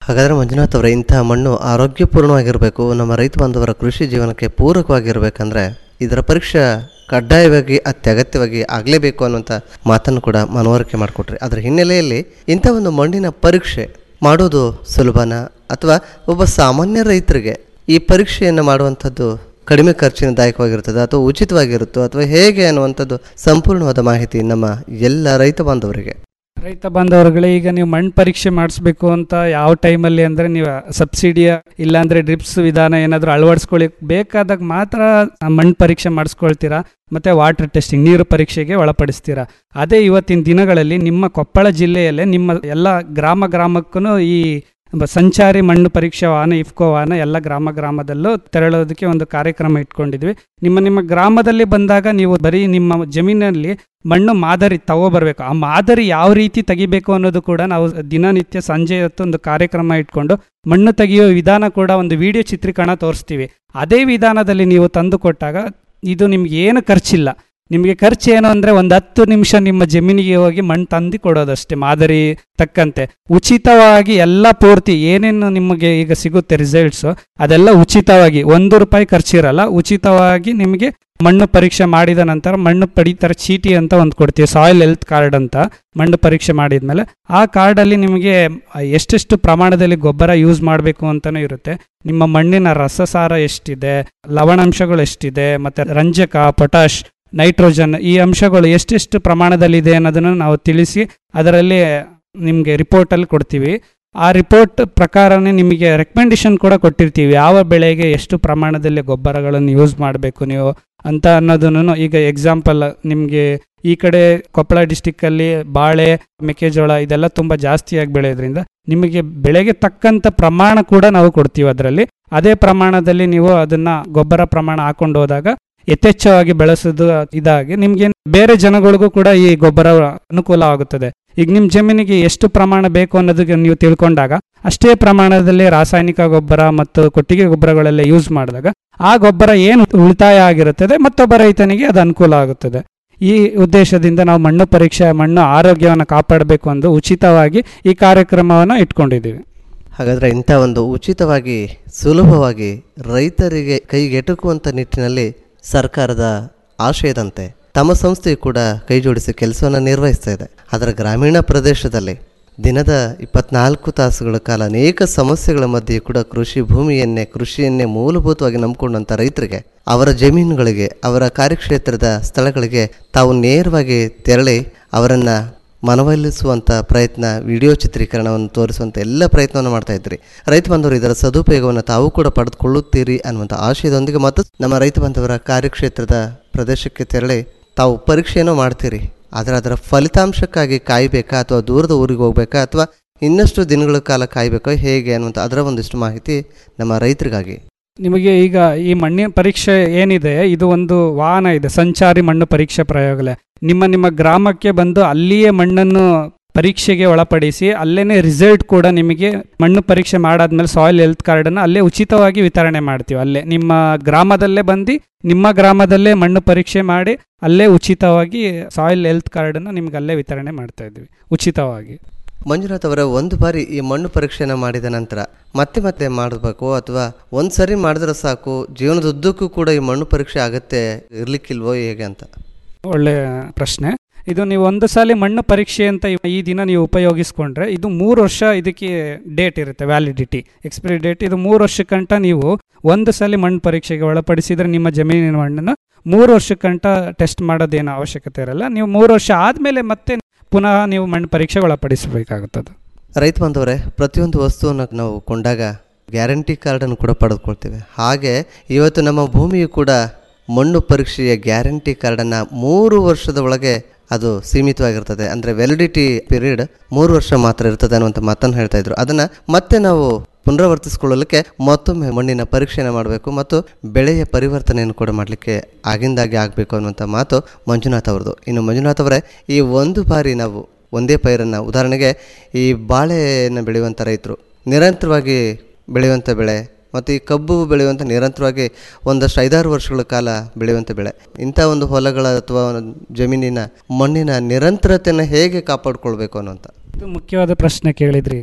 S9: ಹಾಗಾದರೆ ಮಂಜುನಾಥ್ ಅವರೇ ಇಂತಹ ಮಣ್ಣು ಆರೋಗ್ಯಪೂರ್ಣವಾಗಿರಬೇಕು ನಮ್ಮ ರೈತ ಬಾಂಧವರ ಕೃಷಿ ಜೀವನಕ್ಕೆ ಪೂರಕವಾಗಿರಬೇಕಂದ್ರೆ ಇದರ ಪರೀಕ್ಷೆ ಕಡ್ಡಾಯವಾಗಿ ಅತ್ಯಗತ್ಯವಾಗಿ ಆಗಲೇಬೇಕು ಅನ್ನುವಂಥ ಮಾತನ್ನು ಕೂಡ ಮನವರಿಕೆ ಮಾಡಿಕೊಟ್ರಿ ಅದರ ಹಿನ್ನೆಲೆಯಲ್ಲಿ ಇಂಥ ಒಂದು ಮಣ್ಣಿನ ಪರೀಕ್ಷೆ ಮಾಡೋದು ಸುಲಭನ ಅಥವಾ ಒಬ್ಬ ಸಾಮಾನ್ಯ ರೈತರಿಗೆ ಈ ಪರೀಕ್ಷೆಯನ್ನು ಮಾಡುವಂಥದ್ದು ಕಡಿಮೆ ಖರ್ಚಿನದಾಯಕವಾಗಿರ್ತದೆ ಅಥವಾ ಉಚಿತವಾಗಿರುತ್ತೋ ಅಥವಾ ಹೇಗೆ ಅನ್ನುವಂಥದ್ದು ಸಂಪೂರ್ಣವಾದ ಮಾಹಿತಿ ನಮ್ಮ ಎಲ್ಲ ರೈತ ಬಾಂಧವರಿಗೆ
S10: ರೈತ ಬಾಂಧವರುಗಳೇ ಈಗ ನೀವು ಮಣ್ಣು ಪರೀಕ್ಷೆ ಮಾಡಿಸ್ಬೇಕು ಅಂತ ಯಾವ ಟೈಮಲ್ಲಿ ಅಂದರೆ ನೀವು ಸಬ್ಸಿಡಿಯ ಇಲ್ಲಾಂದರೆ ಡ್ರಿಪ್ಸ್ ವಿಧಾನ ಏನಾದರೂ ಅಳವಡಿಸ್ಕೊಳ್ಳಿ ಬೇಕಾದಾಗ ಮಾತ್ರ ಮಣ್ಣು ಪರೀಕ್ಷೆ ಮಾಡಿಸ್ಕೊಳ್ತೀರಾ ಮತ್ತು ವಾಟರ್ ಟೆಸ್ಟಿಂಗ್ ನೀರು ಪರೀಕ್ಷೆಗೆ ಒಳಪಡಿಸ್ತೀರಾ ಅದೇ ಇವತ್ತಿನ ದಿನಗಳಲ್ಲಿ ನಿಮ್ಮ ಕೊಪ್ಪಳ ಜಿಲ್ಲೆಯಲ್ಲೇ ನಿಮ್ಮ ಎಲ್ಲ ಗ್ರಾಮ ಗ್ರಾಮಕ್ಕೂ ಈ ಬ- ಸಂಚಾರಿ ಮಣ್ಣು ಪರೀಕ್ಷಾ ವಾಹನ ಇಫ್ಕೋ ವಾಹನ ಎಲ್ಲ ಗ್ರಾಮ ಗ್ರಾಮದಲ್ಲೂ ತೆರಳೋದಕ್ಕೆ ಒಂದು ಕಾರ್ಯಕ್ರಮ ಇಟ್ಕೊಂಡಿದ್ವಿ ನಿಮ್ಮ ನಿಮ್ಮ ಗ್ರಾಮದಲ್ಲಿ ಬಂದಾಗ ನೀವು ಬರೀ ನಿಮ್ಮ ಜಮೀನಲ್ಲಿ ಮಣ್ಣು ಮಾದರಿ ತಗೋಬರ್ಬೇಕು ಆ ಮಾದರಿ ಯಾವ ರೀತಿ ತೆಗಿಬೇಕು ಅನ್ನೋದು ಕೂಡ ನಾವು ದಿನನಿತ್ಯ ಸಂಜೆ ಹೊತ್ತು ಒಂದು ಕಾರ್ಯಕ್ರಮ ಇಟ್ಕೊಂಡು ಮಣ್ಣು ತೆಗೆಯೋ ವಿಧಾನ ಕೂಡ ಒಂದು ವಿಡಿಯೋ ಚಿತ್ರೀಕರಣ ತೋರಿಸ್ತೀವಿ ಅದೇ ವಿಧಾನದಲ್ಲಿ ನೀವು ತಂದು ಕೊಟ್ಟಾಗ ಇದು ನಿಮ್ಗೆ ಏನು ಖರ್ಚಿಲ್ಲ ನಿಮಗೆ ಖರ್ಚು ಏನು ಅಂದರೆ ಒಂದು ಹತ್ತು ನಿಮಿಷ ನಿಮ್ಮ ಜಮೀನಿಗೆ ಹೋಗಿ ಮಣ್ಣು ತಂದು ಕೊಡೋದಷ್ಟೇ ಮಾದರಿ ತಕ್ಕಂತೆ ಉಚಿತವಾಗಿ ಎಲ್ಲ ಪೂರ್ತಿ ಏನೇನು ನಿಮಗೆ ಈಗ ಸಿಗುತ್ತೆ ರಿಸಲ್ಟ್ಸು ಅದೆಲ್ಲ ಉಚಿತವಾಗಿ ಒಂದು ರೂಪಾಯಿ ಖರ್ಚಿರಲ್ಲ ಉಚಿತವಾಗಿ ನಿಮಗೆ ಮಣ್ಣು ಪರೀಕ್ಷೆ ಮಾಡಿದ ನಂತರ ಮಣ್ಣು ಪಡಿತರ ಚೀಟಿ ಅಂತ ಒಂದು ಕೊಡ್ತೀವಿ ಸಾಯಿಲ್ ಹೆಲ್ತ್ ಕಾರ್ಡ್ ಅಂತ ಮಣ್ಣು ಪರೀಕ್ಷೆ ಮಾಡಿದ್ಮೇಲೆ ಆ ಕಾರ್ಡಲ್ಲಿ ನಿಮಗೆ ಎಷ್ಟೆಷ್ಟು ಪ್ರಮಾಣದಲ್ಲಿ ಗೊಬ್ಬರ ಯೂಸ್ ಮಾಡಬೇಕು ಅಂತಲೂ ಇರುತ್ತೆ ನಿಮ್ಮ ಮಣ್ಣಿನ ರಸಸಾರ ಎಷ್ಟಿದೆ ಲವಣಾಂಶಗಳು ಎಷ್ಟಿದೆ ಮತ್ತು ರಂಜಕ ಪೊಟಾಷ್ ನೈಟ್ರೋಜನ್ ಈ ಅಂಶಗಳು ಎಷ್ಟೆಷ್ಟು ಪ್ರಮಾಣದಲ್ಲಿದೆ ಅನ್ನೋದನ್ನು ನಾವು ತಿಳಿಸಿ ಅದರಲ್ಲಿ ನಿಮಗೆ ರಿಪೋರ್ಟಲ್ಲಿ ಕೊಡ್ತೀವಿ ಆ ರಿಪೋರ್ಟ್ ಪ್ರಕಾರನೇ ನಿಮಗೆ ರೆಕಮೆಂಡೇಶನ್ ಕೂಡ ಕೊಟ್ಟಿರ್ತೀವಿ ಯಾವ ಬೆಳೆಗೆ ಎಷ್ಟು ಪ್ರಮಾಣದಲ್ಲಿ ಗೊಬ್ಬರಗಳನ್ನು ಯೂಸ್ ಮಾಡಬೇಕು ನೀವು ಅಂತ ಅನ್ನೋದನ್ನು ಈಗ ಎಕ್ಸಾಂಪಲ್ ನಿಮಗೆ ಈ ಕಡೆ ಕೊಪ್ಪಳ ಡಿಸ್ಟಿಕ್ಕಲ್ಲಿ ಬಾಳೆ ಮೆಕ್ಕೆಜೋಳ ಇದೆಲ್ಲ ತುಂಬ ಜಾಸ್ತಿಯಾಗಿ ಬೆಳೆಯೋದ್ರಿಂದ ನಿಮಗೆ ಬೆಳೆಗೆ ತಕ್ಕಂಥ ಪ್ರಮಾಣ ಕೂಡ ನಾವು ಕೊಡ್ತೀವಿ ಅದರಲ್ಲಿ ಅದೇ ಪ್ರಮಾಣದಲ್ಲಿ ನೀವು ಅದನ್ನ ಗೊಬ್ಬರ ಪ್ರಮಾಣ ಹಾಕೊಂಡು ಹೋದಾಗ ಯಥೇಚ್ಛವಾಗಿ ಬೆಳೆಸೋದು ಇದಾಗಿ ನಿಮ್ಗೆ ಬೇರೆ ಜನಗಳಿಗೂ ಕೂಡ ಈ ಗೊಬ್ಬರ ಅನುಕೂಲ ಆಗುತ್ತದೆ ಈಗ ನಿಮ್ಮ ಜಮೀನಿಗೆ ಎಷ್ಟು ಪ್ರಮಾಣ ಬೇಕು ಅನ್ನೋದಕ್ಕೆ ನೀವು ತಿಳ್ಕೊಂಡಾಗ ಅಷ್ಟೇ ಪ್ರಮಾಣದಲ್ಲಿ ರಾಸಾಯನಿಕ ಗೊಬ್ಬರ ಮತ್ತು ಕೊಟ್ಟಿಗೆ ಗೊಬ್ಬರಗಳೆಲ್ಲ ಯೂಸ್ ಮಾಡಿದಾಗ ಆ ಗೊಬ್ಬರ ಏನು ಉಳಿತಾಯ ಆಗಿರುತ್ತದೆ ಮತ್ತೊಬ್ಬ ರೈತನಿಗೆ ಅದು ಅನುಕೂಲ ಆಗುತ್ತದೆ ಈ ಉದ್ದೇಶದಿಂದ ನಾವು ಮಣ್ಣು ಪರೀಕ್ಷೆ ಮಣ್ಣು ಆರೋಗ್ಯವನ್ನು ಕಾಪಾಡಬೇಕು ಎಂದು ಉಚಿತವಾಗಿ ಈ ಕಾರ್ಯಕ್ರಮವನ್ನು ಇಟ್ಕೊಂಡಿದ್ದೀವಿ
S9: ಹಾಗಾದರೆ ಇಂಥ ಒಂದು ಉಚಿತವಾಗಿ ಸುಲಭವಾಗಿ ರೈತರಿಗೆ ಕೈಗೆಟುಕುವಂಥ ನಿಟ್ಟಿನಲ್ಲಿ ಸರ್ಕಾರದ ಆಶಯದಂತೆ ತಮ್ಮ ಸಂಸ್ಥೆಯು ಕೂಡ ಕೈ ಜೋಡಿಸಿ ಕೆಲಸವನ್ನು ನಿರ್ವಹಿಸ್ತಾ ಇದೆ ಅದರ ಗ್ರಾಮೀಣ ಪ್ರದೇಶದಲ್ಲಿ ದಿನದ ಇಪ್ಪತ್ನಾಲ್ಕು ತಾಸುಗಳ ಕಾಲ ಅನೇಕ ಸಮಸ್ಯೆಗಳ ಮಧ್ಯೆ ಕೂಡ ಕೃಷಿ ಭೂಮಿಯನ್ನೇ ಕೃಷಿಯನ್ನೇ ಮೂಲಭೂತವಾಗಿ ನಂಬಿಕೊಂಡಂಥ ರೈತರಿಗೆ ಅವರ ಜಮೀನುಗಳಿಗೆ ಅವರ ಕಾರ್ಯಕ್ಷೇತ್ರದ ಸ್ಥಳಗಳಿಗೆ ತಾವು ನೇರವಾಗಿ ತೆರಳಿ ಅವರನ್ನು ಮನವೊಲಿಸುವಂಥ ಪ್ರಯತ್ನ ವಿಡಿಯೋ ಚಿತ್ರೀಕರಣವನ್ನು ತೋರಿಸುವಂಥ ಎಲ್ಲ ಪ್ರಯತ್ನವನ್ನು ಮಾಡ್ತಾ ಇದ್ರಿ ರೈತ ಬಾಂಧವರು ಇದರ ಸದುಪಯೋಗವನ್ನು ತಾವು ಕೂಡ ಪಡೆದುಕೊಳ್ಳುತ್ತೀರಿ ಅನ್ನುವಂಥ ಆಶಯದೊಂದಿಗೆ ಮತ್ತು ನಮ್ಮ ರೈತ ಬಾಂಧವರ ಕಾರ್ಯಕ್ಷೇತ್ರದ ಪ್ರದೇಶಕ್ಕೆ ತೆರಳಿ ತಾವು ಪರೀಕ್ಷೆಯನ್ನು ಮಾಡ್ತೀರಿ ಆದರೆ ಅದರ ಫಲಿತಾಂಶಕ್ಕಾಗಿ ಕಾಯಬೇಕಾ ಅಥವಾ ದೂರದ ಊರಿಗೆ ಹೋಗ್ಬೇಕಾ ಅಥವಾ ಇನ್ನಷ್ಟು ದಿನಗಳ ಕಾಲ ಕಾಯಬೇಕೋ ಹೇಗೆ ಅನ್ನುವಂಥ ಅದರ ಒಂದಿಷ್ಟು ಮಾಹಿತಿ ನಮ್ಮ ರೈತರಿಗಾಗಿ
S10: ನಿಮಗೆ ಈಗ ಈ ಮಣ್ಣಿನ ಪರೀಕ್ಷೆ ಏನಿದೆ ಇದು ಒಂದು ವಾಹನ ಇದೆ ಸಂಚಾರಿ ಮಣ್ಣು ಪರೀಕ್ಷೆ ಪ್ರಯೋಗಾಲಯ ನಿಮ್ಮ ನಿಮ್ಮ ಗ್ರಾಮಕ್ಕೆ ಬಂದು ಅಲ್ಲಿಯೇ ಮಣ್ಣನ್ನು ಪರೀಕ್ಷೆಗೆ ಒಳಪಡಿಸಿ ಅಲ್ಲೇನೆ ರಿಸಲ್ಟ್ ಕೂಡ ನಿಮಗೆ ಮಣ್ಣು ಪರೀಕ್ಷೆ ಮಾಡಾದ್ಮೇಲೆ ಸಾಯಿಲ್ ಹೆಲ್ತ್ ಕಾರ್ಡನ್ನು ಅಲ್ಲೇ ಉಚಿತವಾಗಿ ವಿತರಣೆ ಮಾಡ್ತೀವಿ ಅಲ್ಲೇ ನಿಮ್ಮ ಗ್ರಾಮದಲ್ಲೇ ಬಂದು ನಿಮ್ಮ ಗ್ರಾಮದಲ್ಲೇ ಮಣ್ಣು ಪರೀಕ್ಷೆ ಮಾಡಿ ಅಲ್ಲೇ ಉಚಿತವಾಗಿ ಸಾಯಿಲ್ ಹೆಲ್ತ್ ಕಾರ್ಡನ್ನು ನಿಮ್ಗೆ ಅಲ್ಲೇ ವಿತರಣೆ ಮಾಡ್ತಾ ಇದ್ವಿ ಉಚಿತವಾಗಿ
S9: ಮಂಜುನಾಥ್ ಅವರ ಒಂದು ಬಾರಿ ಈ ಮಣ್ಣು ಪರೀಕ್ಷೆಯನ್ನು ಮಾಡಿದ ನಂತರ ಮತ್ತೆ ಮತ್ತೆ ಮಾಡಬೇಕು ಅಥವಾ ಒಂದು ಸರಿ ಮಾಡಿದ್ರೆ ಸಾಕು ಜೀವನದುದ್ದಕ್ಕೂ ಕೂಡ ಈ ಮಣ್ಣು ಪರೀಕ್ಷೆ ಆಗತ್ತೆ ಇರ್ಲಿಕ್ಕಿಲ್ವೋ ಹೇಗೆ ಅಂತ
S10: ಒಳ್ಳೆ ಪ್ರಶ್ನೆ ಇದು ನೀವು ಒಂದು ಸಾಲಿ ಮಣ್ಣು ಪರೀಕ್ಷೆ ಅಂತ ಇವ- ಈ ದಿನ ನೀವು ಉಪಯೋಗಿಸ್ಕೊಂಡ್ರೆ ಇದು ಮೂರು ವರ್ಷ ಇದಕ್ಕೆ ಡೇಟ್ ಇರುತ್ತೆ ವ್ಯಾಲಿಡಿಟಿ ಎಕ್ಸ್ಪೈರಿ ಡೇಟ್ ಇದು ಮೂರು ವರ್ಷಕ್ಕಂಟ ನೀವು ಒಂದು ಸಲ ಮಣ್ಣು ಪರೀಕ್ಷೆಗೆ ಒಳಪಡಿಸಿದ್ರೆ ನಿಮ್ಮ ಜಮೀನಿನ ಮಣ್ಣನ್ನು ಮೂರು ವರ್ಷಕ್ಕಂಟ ಟೆಸ್ಟ್ ಮಾಡೋದೇನು ಅವಶ್ಯಕತೆ ಇರಲ್ಲ ನೀವು ಮೂರು ವರ್ಷ ಆದಮೇಲೆ ಮತ್ತೆ ಪುನಃ ನೀವು ಮಣ್ಣು ಪರೀಕ್ಷೆಗೆ ಒಳಪಡಿಸಬೇಕಾಗುತ್ತದೆ
S9: ರೈತ ಬಾಂಧವರೇ ಪ್ರತಿಯೊಂದು ವಸ್ತುವನ್ನು ನಾವು ಕೊಂಡಾಗ ಗ್ಯಾರಂಟಿ ಕಾರ್ಡನ್ನು ಕೂಡ ಪಡೆದುಕೊಳ್ತೇವೆ ಹಾಗೆ ಇವತ್ತು ನಮ್ಮ ಭೂಮಿಯು ಕೂಡ ಮಣ್ಣು ಪರೀಕ್ಷೆಯ ಗ್ಯಾರಂಟಿ ಕಾರ್ಡನ್ನು ಮೂರು ವರ್ಷದ ಒಳಗೆ ಅದು ಸೀಮಿತವಾಗಿರ್ತದೆ ಅಂದರೆ ವ್ಯಾಲಿಡಿಟಿ ಪೀರಿಯಡ್ ಮೂರು ವರ್ಷ ಮಾತ್ರ ಇರ್ತದೆ ಅನ್ನುವಂಥ ಮಾತನ್ನು ಹೇಳ್ತಾ ಇದ್ರು ಅದನ್ನು ಮತ್ತೆ ನಾವು ಪುನರಾವರ್ತಿಸಿಕೊಳ್ಳಲಿಕ್ಕೆ ಮತ್ತೊಮ್ಮೆ ಮಣ್ಣಿನ ಪರೀಕ್ಷೆಯನ್ನು ಮಾಡಬೇಕು ಮತ್ತು ಬೆಳೆಯ ಪರಿವರ್ತನೆಯನ್ನು ಕೂಡ ಮಾಡಲಿಕ್ಕೆ ಆಗಿಂದಾಗೆ ಆಗಬೇಕು ಅನ್ನುವಂಥ ಮಾತು ಮಂಜುನಾಥ್ ಅವ್ರದ್ದು ಇನ್ನು ಮಂಜುನಾಥ್ ಅವರೇ ಈ ಒಂದು ಬಾರಿ ನಾವು ಒಂದೇ ಪೈರನ್ನು ಉದಾಹರಣೆಗೆ ಈ ಬಾಳೆಯನ್ನು ಬೆಳೆಯುವಂಥ ರೈತರು ನಿರಂತರವಾಗಿ ಬೆಳೆಯುವಂಥ ಬೆಳೆ ಮತ್ತು ಈ ಕಬ್ಬು ಬೆಳೆಯುವಂಥ ನಿರಂತರವಾಗಿ ಒಂದಷ್ಟು ಐದಾರು ವರ್ಷಗಳ ಕಾಲ ಬೆಳೆಯುವಂಥ ಬೆಳೆ ಇಂಥ ಒಂದು ಹೊಲಗಳ ಅಥವಾ ಒಂದು ಜಮೀನಿನ ಮಣ್ಣಿನ ನಿರಂತರತೆಯನ್ನು ಹೇಗೆ ಕಾಪಾಡಿಕೊಳ್ಬೇಕು ಅನ್ನುವಂಥ
S10: ಇದು ಮುಖ್ಯವಾದ ಪ್ರಶ್ನೆ ಕೇಳಿದ್ರಿ ಈಗ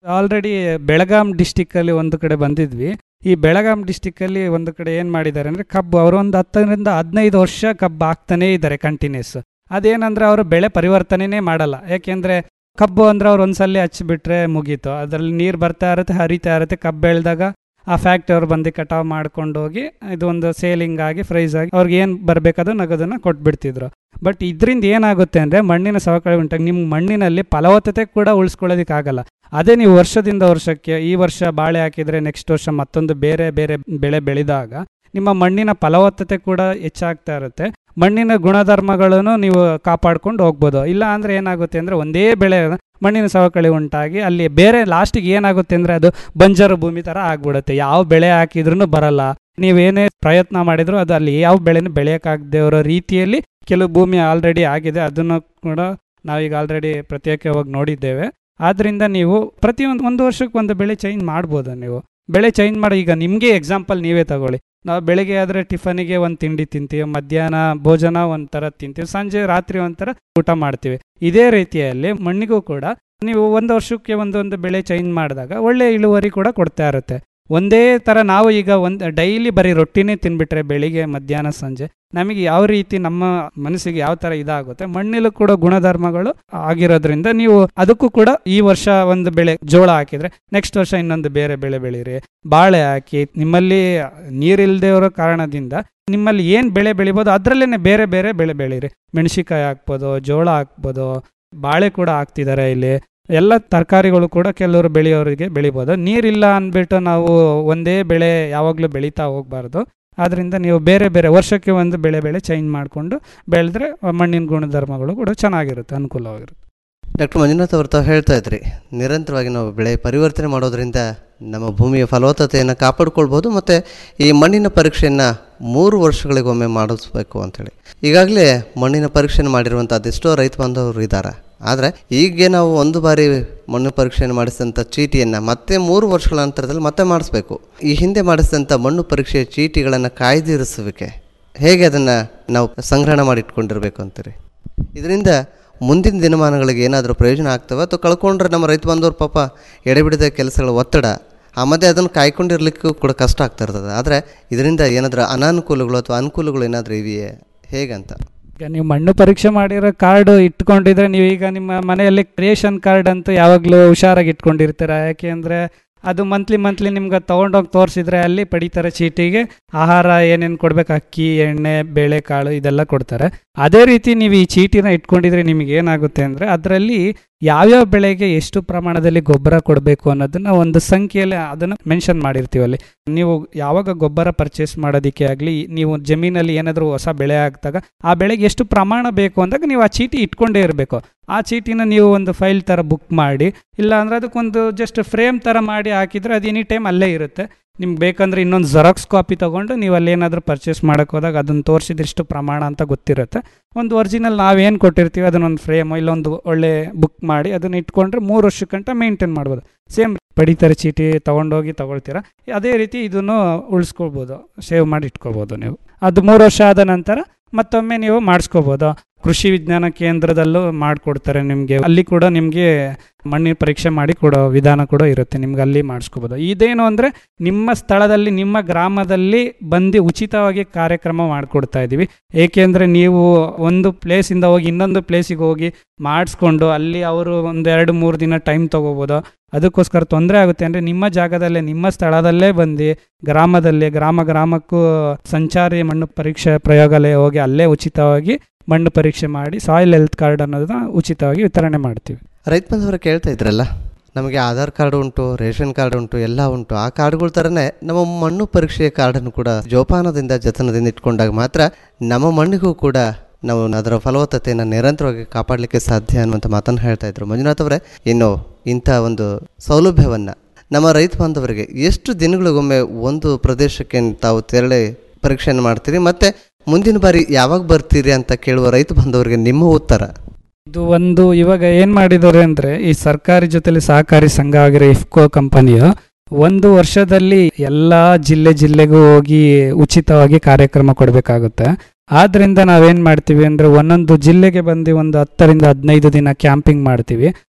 S10: ಆಲ್ರೆಡಿ ಬೆಳಗಾಂ ಡಿಸ್ಟಿಕ್ಕಲ್ಲಿ ಒಂದು ಕಡೆ ಬಂದಿದ್ವಿ ಈ ಬೆಳಗಾಂ ಡಿಸ್ಟಿಕ್ಕಲ್ಲಿ ಒಂದು ಕಡೆ ಏನು ಮಾಡಿದ್ದಾರೆ ಅಂದರೆ ಕಬ್ಬು ಅವರು ಒಂದು ಹತ್ತರಿಂದ ಹದಿನೈದು ವರ್ಷ ಕಬ್ಬು ಹಾಕ್ತಾನೇ ಇದ್ದಾರೆ ಕಂಟಿನ್ಯೂಸ್ ಅದೇನಂದ್ರೆ ಅವರು ಬೆಳೆ ಪರಿವರ್ತನೆನೇ ಮಾಡಲ್ಲ ಯಾಕೆಂದರೆ ಕಬ್ಬು ಅಂದ್ರೆ ಅವ್ರು ಒಂದ್ಸಲ ಹಚ್ಚಿಬಿಟ್ರೆ ಮುಗೀತು ಅದರಲ್ಲಿ ನೀರು ಬರ್ತಾ ಇರುತ್ತೆ ಹರಿತಾ ಇರುತ್ತೆ ಕಬ್ಬು ಬೆಳೆದಾಗ ಆ ಫ್ಯಾಕ್ಟ್ರಿ ಅವ್ರು ಬಂದು ಕಟಾವು ಮಾಡ್ಕೊಂಡು ಹೋಗಿ ಇದು ಒಂದು ಸೇಲಿಂಗ್ ಆಗಿ ಪ್ರೈಸ್ ಆಗಿ ಅವ್ರಿಗೆ ಏನು ಬರಬೇಕದು ನಗದನ್ನು ಕೊಟ್ಬಿಡ್ತಿದ್ರು ಬಟ್ ಇದರಿಂದ ಏನಾಗುತ್ತೆ ಅಂದರೆ ಮಣ್ಣಿನ ಸವಕಳಿ ಉಂಟಾಗಿ ನಿಮ್ಮ ಮಣ್ಣಿನಲ್ಲಿ ಫಲವತ್ತತೆ ಕೂಡ ಉಳಿಸ್ಕೊಳ್ಳೋದಕ್ಕಾಗಲ್ಲ ಅದೇ ನೀವು ವರ್ಷದಿಂದ ವರ್ಷಕ್ಕೆ ಈ ವರ್ಷ ಬಾಳೆ ಹಾಕಿದರೆ ನೆಕ್ಸ್ಟ್ ವರ್ಷ ಮತ್ತೊಂದು ಬೇರೆ ಬೇರೆ ಬೆಳೆ ಬೆಳೆದಾಗ ನಿಮ್ಮ ಮಣ್ಣಿನ ಫಲವತ್ತತೆ ಕೂಡ ಹೆಚ್ಚಾಗ್ತಾ ಇರುತ್ತೆ ಮಣ್ಣಿನ ಗುಣಧರ್ಮಗಳನ್ನು ನೀವು ಕಾಪಾಡ್ಕೊಂಡು ಹೋಗ್ಬೋದು ಇಲ್ಲ ಅಂದರೆ ಏನಾಗುತ್ತೆ ಅಂದರೆ ಒಂದೇ ಬೆಳೆ ಮಣ್ಣಿನ ಸವಕಳಿ ಉಂಟಾಗಿ ಅಲ್ಲಿ ಬೇರೆ ಲಾಸ್ಟಿಗೆ ಏನಾಗುತ್ತೆ ಅಂದರೆ ಅದು ಬಂಜರು ಭೂಮಿ ಥರ ಆಗ್ಬಿಡುತ್ತೆ ಯಾವ ಬೆಳೆ ಹಾಕಿದ್ರೂ ಬರಲ್ಲ ನೀವೇನೇ ಪ್ರಯತ್ನ ಮಾಡಿದ್ರು ಅದು ಅಲ್ಲಿ ಯಾವ ಬೆಳೆನೂ ಬೆಳೆಯೋಕ್ಕಾಗದೆ ಇರೋ ರೀತಿಯಲ್ಲಿ ಕೆಲವು ಭೂಮಿ ಆಲ್ರೆಡಿ ಆಗಿದೆ ಅದನ್ನು ಕೂಡ ನಾವೀಗ ಆಲ್ರೆಡಿ ಪ್ರತ್ಯೇಕವಾಗಿ ನೋಡಿದ್ದೇವೆ ಆದ್ದರಿಂದ ನೀವು ಪ್ರತಿಯೊಂದು ಒಂದು ವರ್ಷಕ್ಕೆ ಒಂದು ಬೆಳೆ ಚೇಂಜ್ ಮಾಡ್ಬೋದು ನೀವು ಬೆಳೆ ಚೇಂಜ್ ಮಾಡಿ ಈಗ ನಿಮಗೆ ಎಕ್ಸಾಂಪಲ್ ನೀವೇ ತಗೊಳ್ಳಿ ನಾವು ಬೆಳಿಗ್ಗೆ ಆದರೆ ಟಿಫನಿಗೆ ಒಂದು ತಿಂಡಿ ತಿಂತೀವಿ ಮಧ್ಯಾಹ್ನ ಭೋಜನ ಒಂಥರ ತಿಂತೀವಿ ಸಂಜೆ ರಾತ್ರಿ ಒಂಥರ ಊಟ ಮಾಡ್ತೀವಿ ಇದೇ ರೀತಿಯಲ್ಲಿ ಮಣ್ಣಿಗೂ ಕೂಡ ನೀವು ಒಂದು ವರ್ಷಕ್ಕೆ ಒಂದೊಂದು ಬೆಳೆ ಚೇಂಜ್ ಮಾಡಿದಾಗ ಒಳ್ಳೆ ಇಳುವರಿ ಕೂಡ ಕೊಡ್ತಾ ಇರುತ್ತೆ ಒಂದೇ ಥರ ನಾವು ಈಗ ಒಂದು ಡೈಲಿ ಬರೀ ರೊಟ್ಟಿನೇ ತಿನ್ಬಿಟ್ರೆ ಬೆಳಿಗ್ಗೆ ಮಧ್ಯಾಹ್ನ ಸಂಜೆ ನಮಗೆ ಯಾವ ರೀತಿ ನಮ್ಮ ಮನಸ್ಸಿಗೆ ಯಾವ ಥರ ಇದಾಗುತ್ತೆ ಮಣ್ಣಲ್ಲೂ ಕೂಡ ಗುಣಧರ್ಮಗಳು ಆಗಿರೋದ್ರಿಂದ ನೀವು ಅದಕ್ಕೂ ಕೂಡ ಈ ವರ್ಷ ಒಂದು ಬೆಳೆ ಜೋಳ ಹಾಕಿದ್ರೆ ನೆಕ್ಸ್ಟ್ ವರ್ಷ ಇನ್ನೊಂದು ಬೇರೆ ಬೆಳೆ ಬೆಳೀರಿ ಬಾಳೆ ಹಾಕಿ ನಿಮ್ಮಲ್ಲಿ ನೀರಿಲ್ಲದೆ ಇರೋ ಕಾರಣದಿಂದ ನಿಮ್ಮಲ್ಲಿ ಏನು ಬೆಳೆ ಬೆಳಿಬೋದು ಅದರಲ್ಲೇ ಬೇರೆ ಬೇರೆ ಬೆಳೆ ಬೆಳೀರಿ ಮೆಣಸಿಕಾಯಿ ಹಾಕ್ಬೋದು ಜೋಳ ಹಾಕ್ಬೋದು ಬಾಳೆ ಕೂಡ ಹಾಕ್ತಿದ್ದಾರೆ ಇಲ್ಲಿ ಎಲ್ಲ ತರಕಾರಿಗಳು ಕೂಡ ಕೆಲವರು ಬೆಳೆಯೋರಿಗೆ ಬೆಳಿಬೋದು ನೀರಿಲ್ಲ ಅಂದ್ಬಿಟ್ಟು ನಾವು ಒಂದೇ ಬೆಳೆ ಯಾವಾಗಲೂ ಬೆಳೀತಾ ಹೋಗಬಾರ್ದು ಆದ್ದರಿಂದ ನೀವು ಬೇರೆ ಬೇರೆ ವರ್ಷಕ್ಕೆ ಒಂದು ಬೆಳೆ ಬೆಳೆ ಚೇಂಜ್ ಮಾಡಿಕೊಂಡು ಬೆಳೆದ್ರೆ ಮಣ್ಣಿನ ಗುಣಧರ್ಮಗಳು ಕೂಡ ಚೆನ್ನಾಗಿರುತ್ತೆ ಅನುಕೂಲವಾಗಿರುತ್ತೆ
S9: ಡಾಕ್ಟರ್ ಮಂಜುನಾಥ್ ಅವರು ತಾವು ಹೇಳ್ತಾ ಇದ್ರಿ ನಿರಂತರವಾಗಿ ನಾವು ಬೆಳೆ ಪರಿವರ್ತನೆ ಮಾಡೋದ್ರಿಂದ ನಮ್ಮ ಭೂಮಿಯ ಫಲವತ್ತತೆಯನ್ನು ಕಾಪಾಡ್ಕೊಳ್ಬೋದು ಮತ್ತು ಈ ಮಣ್ಣಿನ ಪರೀಕ್ಷೆಯನ್ನು ಮೂರು ವರ್ಷಗಳಿಗೊಮ್ಮೆ ಮಾಡಿಸ್ಬೇಕು ಅಂಥೇಳಿ ಈಗಾಗಲೇ ಮಣ್ಣಿನ ಪರೀಕ್ಷೆಯನ್ನು ಮಾಡಿರುವಂಥ ಅದೆಷ್ಟೋ ರೈತ ಬಾಂಧವರು ಇದ್ದಾರೆ ಆದರೆ ಈಗ ನಾವು ಒಂದು ಬಾರಿ ಮಣ್ಣು ಪರೀಕ್ಷೆಯನ್ನು ಮಾಡಿಸಿದಂಥ ಚೀಟಿಯನ್ನು ಮತ್ತೆ ಮೂರು ವರ್ಷಗಳ ನಂತರದಲ್ಲಿ ಮತ್ತೆ ಮಾಡಿಸ್ಬೇಕು ಈ ಹಿಂದೆ ಮಾಡಿಸಿದಂಥ ಮಣ್ಣು ಪರೀಕ್ಷೆಯ ಚೀಟಿಗಳನ್ನು ಕಾಯ್ದಿರಿಸುವಿಕೆ ಹೇಗೆ ಅದನ್ನು ನಾವು ಸಂಗ್ರಹಣ ಮಾಡಿ ಇಟ್ಕೊಂಡಿರ್ಬೇಕು ಅಂತೀರಿ ಇದರಿಂದ ಮುಂದಿನ ದಿನಮಾನಗಳಿಗೆ ಏನಾದರೂ ಪ್ರಯೋಜನ ಆಗ್ತವೆ ಅಥವಾ ಕಳ್ಕೊಂಡ್ರೆ ನಮ್ಮ ರೈತ ಬಾಂಧವ್ರ ಪಾಪ ಎಡೆಬಿಡದ ಕೆಲಸಗಳ ಒತ್ತಡ ಆಮೇಲೆ ಅದನ್ನು ಕಾಯ್ಕೊಂಡಿರ್ಲಿಕ್ಕೂ ಕೂಡ ಕಷ್ಟ ಆಗ್ತಾ ಇರ್ತದೆ ಆದರೆ ಇದರಿಂದ ಏನಾದರೂ ಅನಾನುಕೂಲಗಳು ಅಥವಾ ಅನುಕೂಲಗಳು ಏನಾದರೂ ಇವೆಯೇ ಹೇಗಂತ
S10: ಈಗ ನೀವು ಮಣ್ಣು ಪರೀಕ್ಷೆ ಮಾಡಿರೋ ಕಾರ್ಡ್ ಇಟ್ಕೊಂಡಿದ್ರೆ ನೀವು ಈಗ ನಿಮ್ಮ ಮನೆಯಲ್ಲಿ ರೇಷನ್ ಕಾರ್ಡ್ ಅಂತೂ ಯಾವಾಗಲೂ ಹುಷಾರಾಗಿ ಇಟ್ಕೊಂಡಿರ್ತೀರ ಯಾಕೆ ಅಂದರೆ ಅದು ಮಂತ್ಲಿ ಮಂತ್ಲಿ ನಿಮ್ಗೆ ತೊಗೊಂಡೋಗಿ ತೋರಿಸಿದ್ರೆ ಅಲ್ಲಿ ಪಡಿತಾರೆ ಚೀಟಿಗೆ ಆಹಾರ ಏನೇನು ಕೊಡ್ಬೇಕು ಅಕ್ಕಿ ಎಣ್ಣೆ ಬೇಳೆಕಾಳು ಇದೆಲ್ಲ ಕೊಡ್ತಾರೆ ಅದೇ ರೀತಿ ನೀವು ಈ ಚೀಟಿನ ಇಟ್ಕೊಂಡಿದ್ರೆ ನಿಮಗೆ ಏನಾಗುತ್ತೆ ಅಂದರೆ ಅದರಲ್ಲಿ ಯಾವ್ಯಾವ ಬೆಳೆಗೆ ಎಷ್ಟು ಪ್ರಮಾಣದಲ್ಲಿ ಗೊಬ್ಬರ ಕೊಡಬೇಕು ಅನ್ನೋದನ್ನ ಒಂದು ಸಂಖ್ಯೆಯಲ್ಲಿ ಅದನ್ನು ಮೆನ್ಷನ್ ಮಾಡಿರ್ತೀವಿ ಅಲ್ಲಿ ನೀವು ಯಾವಾಗ ಗೊಬ್ಬರ ಪರ್ಚೇಸ್ ಮಾಡೋದಕ್ಕೆ ಆಗಲಿ ನೀವು ಜಮೀನಲ್ಲಿ ಏನಾದರೂ ಹೊಸ ಬೆಳೆ ಹಾಕಿದಾಗ ಆ ಬೆಳೆಗೆ ಎಷ್ಟು ಪ್ರಮಾಣ ಬೇಕು ಅಂದಾಗ ನೀವು ಆ ಚೀಟಿ ಇಟ್ಕೊಂಡೇ ಇರಬೇಕು ಆ ಚೀಟಿನ ನೀವು ಒಂದು ಫೈಲ್ ಥರ ಬುಕ್ ಮಾಡಿ ಇಲ್ಲ ಅಂದರೆ ಅದಕ್ಕೊಂದು ಜಸ್ಟ್ ಫ್ರೇಮ್ ಥರ ಮಾಡಿ ಹಾಕಿದರೆ ಅದು ಎನಿ ಟೈಮ್ ಅಲ್ಲೇ ಇರುತ್ತೆ ನಿಮ್ಗೆ ಬೇಕಂದ್ರೆ ಇನ್ನೊಂದು ಜೆರಾಕ್ಸ್ ಕಾಪಿ ತೊಗೊಂಡು ನೀವು ಅಲ್ಲೇನಾದರೂ ಪರ್ಚೇಸ್ ಮಾಡೋಕೆ ಹೋದಾಗ ಅದನ್ನು ತೋರಿಸಿದಿಷ್ಟು ಪ್ರಮಾಣ ಅಂತ ಗೊತ್ತಿರುತ್ತೆ ಒಂದು ಒರಿಜಿನಲ್ ನಾವೇನು ಕೊಟ್ಟಿರ್ತೀವಿ ಅದನ್ನೊಂದು ಫ್ರೇಮು ಇಲ್ಲೊಂದು ಒಳ್ಳೆ ಬುಕ್ ಮಾಡಿ ಅದನ್ನು ಇಟ್ಕೊಂಡ್ರೆ ಮೂರು ವರ್ಷಕ್ಕಂಟ ಮೇಂಟೈನ್ ಮಾಡ್ಬೋದು ಸೇಮ್ ಪಡಿತರ ಚೀಟಿ ತೊಗೊಂಡೋಗಿ ತೊಗೊಳ್ತೀರಾ ಅದೇ ರೀತಿ ಇದನ್ನು ಉಳಿಸ್ಕೊಳ್ಬೋದು ಸೇವ್ ಮಾಡಿ ಇಟ್ಕೊಳ್ಬೋದು ನೀವು ಅದು ಮೂರು ವರ್ಷ ಆದ ನಂತರ ಮತ್ತೊಮ್ಮೆ ನೀವು ಮಾಡಿಸ್ಕೋಬೋದು ಕೃಷಿ ವಿಜ್ಞಾನ ಕೇಂದ್ರದಲ್ಲೂ ಮಾಡಿಕೊಡ್ತಾರೆ ನಿಮಗೆ ಅಲ್ಲಿ ಕೂಡ ನಿಮಗೆ ಮಣ್ಣಿನ ಪರೀಕ್ಷೆ ಮಾಡಿ ಕೊಡೋ ವಿಧಾನ ಕೂಡ ಇರುತ್ತೆ ನಿಮ್ಗೆ ಅಲ್ಲಿ ಮಾಡಿಸ್ಕೋಬೋದು ಇದೇನು ಅಂದರೆ ನಿಮ್ಮ ಸ್ಥಳದಲ್ಲಿ ನಿಮ್ಮ ಗ್ರಾಮದಲ್ಲಿ ಬಂದು ಉಚಿತವಾಗಿ ಕಾರ್ಯಕ್ರಮ ಮಾಡಿಕೊಡ್ತಾ ಇದ್ದೀವಿ ಏಕೆಂದರೆ ನೀವು ಒಂದು ಪ್ಲೇಸಿಂದ ಹೋಗಿ ಇನ್ನೊಂದು ಪ್ಲೇಸಿಗೆ ಹೋಗಿ ಮಾಡಿಸ್ಕೊಂಡು ಅಲ್ಲಿ ಅವರು ಒಂದು ಎರಡು ಮೂರು ದಿನ ಟೈಮ್ ತೊಗೋಬೋದು ಅದಕ್ಕೋಸ್ಕರ ತೊಂದರೆ ಆಗುತ್ತೆ ಅಂದರೆ ನಿಮ್ಮ ಜಾಗದಲ್ಲೇ ನಿಮ್ಮ ಸ್ಥಳದಲ್ಲೇ ಬಂದು ಗ್ರಾಮದಲ್ಲಿ ಗ್ರಾಮ ಗ್ರಾಮಕ್ಕೂ ಸಂಚಾರಿ ಮಣ್ಣು ಪರೀಕ್ಷೆ ಪ್ರಯೋಗಾಲಯ ಹೋಗಿ ಅಲ್ಲೇ ಉಚಿತವಾಗಿ ಮಣ್ಣು ಪರೀಕ್ಷೆ ಮಾಡಿ ಸಾಯಿಲ್ ಹೆಲ್ತ್ ಕಾರ್ಡ್ ಅನ್ನೋದನ್ನ ಉಚಿತವಾಗಿ ವಿತರಣೆ ಮಾಡ್ತೀವಿ
S9: ರೈತ ಬಾಂಧವರು ಕೇಳ್ತಾ ಇದ್ರಲ್ಲ ನಮಗೆ ಆಧಾರ್ ಕಾರ್ಡ್ ಉಂಟು ರೇಷನ್ ಕಾರ್ಡ್ ಉಂಟು ಎಲ್ಲ ಉಂಟು ಆ ಕಾರ್ಡ್ಗಳ ಥರನೇ ನಮ್ಮ ಮಣ್ಣು ಪರೀಕ್ಷೆಯ ಕಾರ್ಡನ್ನು ಕೂಡ ಜೋಪಾನದಿಂದ ಜತನದಿಂದ ಇಟ್ಕೊಂಡಾಗ ಮಾತ್ರ ನಮ್ಮ ಮಣ್ಣಿಗೂ ಕೂಡ ನಾವು ಅದರ ಫಲವತ್ತತೆಯನ್ನು ನಿರಂತರವಾಗಿ ಕಾಪಾಡಲಿಕ್ಕೆ ಸಾಧ್ಯ ಅನ್ನುವಂಥ ಮಾತನ್ನು ಹೇಳ್ತಾ ಇದ್ರು ಮಂಜುನಾಥ್ ಅವರೇ ಇನ್ನು ಇಂಥ ಒಂದು ಸೌಲಭ್ಯವನ್ನು ನಮ್ಮ ರೈತ ಬಾಂಧವರಿಗೆ ಎಷ್ಟು ದಿನಗಳಿಗೊಮ್ಮೆ ಒಂದು ಪ್ರದೇಶಕ್ಕೆ ತಾವು ತೆರಳಿ ಪರೀಕ್ಷೆಯನ್ನು ಮಾಡ್ತೀರಿ ಮತ್ತು ಮುಂದಿನ ಬಾರಿ ಯಾವಾಗ ಬರ್ತೀರಿ ಅಂತ ಕೇಳುವ ರೈತ ಬಾಂಧವರಿಗೆ ನಿಮ್ಮ ಉತ್ತರ
S10: ಇದು ಒಂದು ಇವಾಗ ಏನು ಮಾಡಿದ್ದಾರೆ ಅಂದರೆ ಈ ಸರ್ಕಾರಿ ಜೊತೆಲಿ ಸಹಕಾರಿ ಸಂಘ ಆಗಿರೋ ಇಫ್ಕೋ ಕಂಪನಿಯು ಒಂದು ವರ್ಷದಲ್ಲಿ ಎಲ್ಲ ಜಿಲ್ಲೆ ಜಿಲ್ಲೆಗೂ ಹೋಗಿ ಉಚಿತವಾಗಿ ಕಾರ್ಯಕ್ರಮ ಕೊಡಬೇಕಾಗುತ್ತೆ ಆದ್ರಿಂದ ನಾವೇನು ಮಾಡ್ತೀವಿ ಅಂದರೆ ಒಂದೊಂದು ಜಿಲ್ಲೆಗೆ ಬಂದು ಒಂದು ಹತ್ತರಿಂದ ಹದಿನೈದು ದಿನ ಕ್ಯಾಂಪಿಂಗ್ ಮಾಡ್ತೀವಿ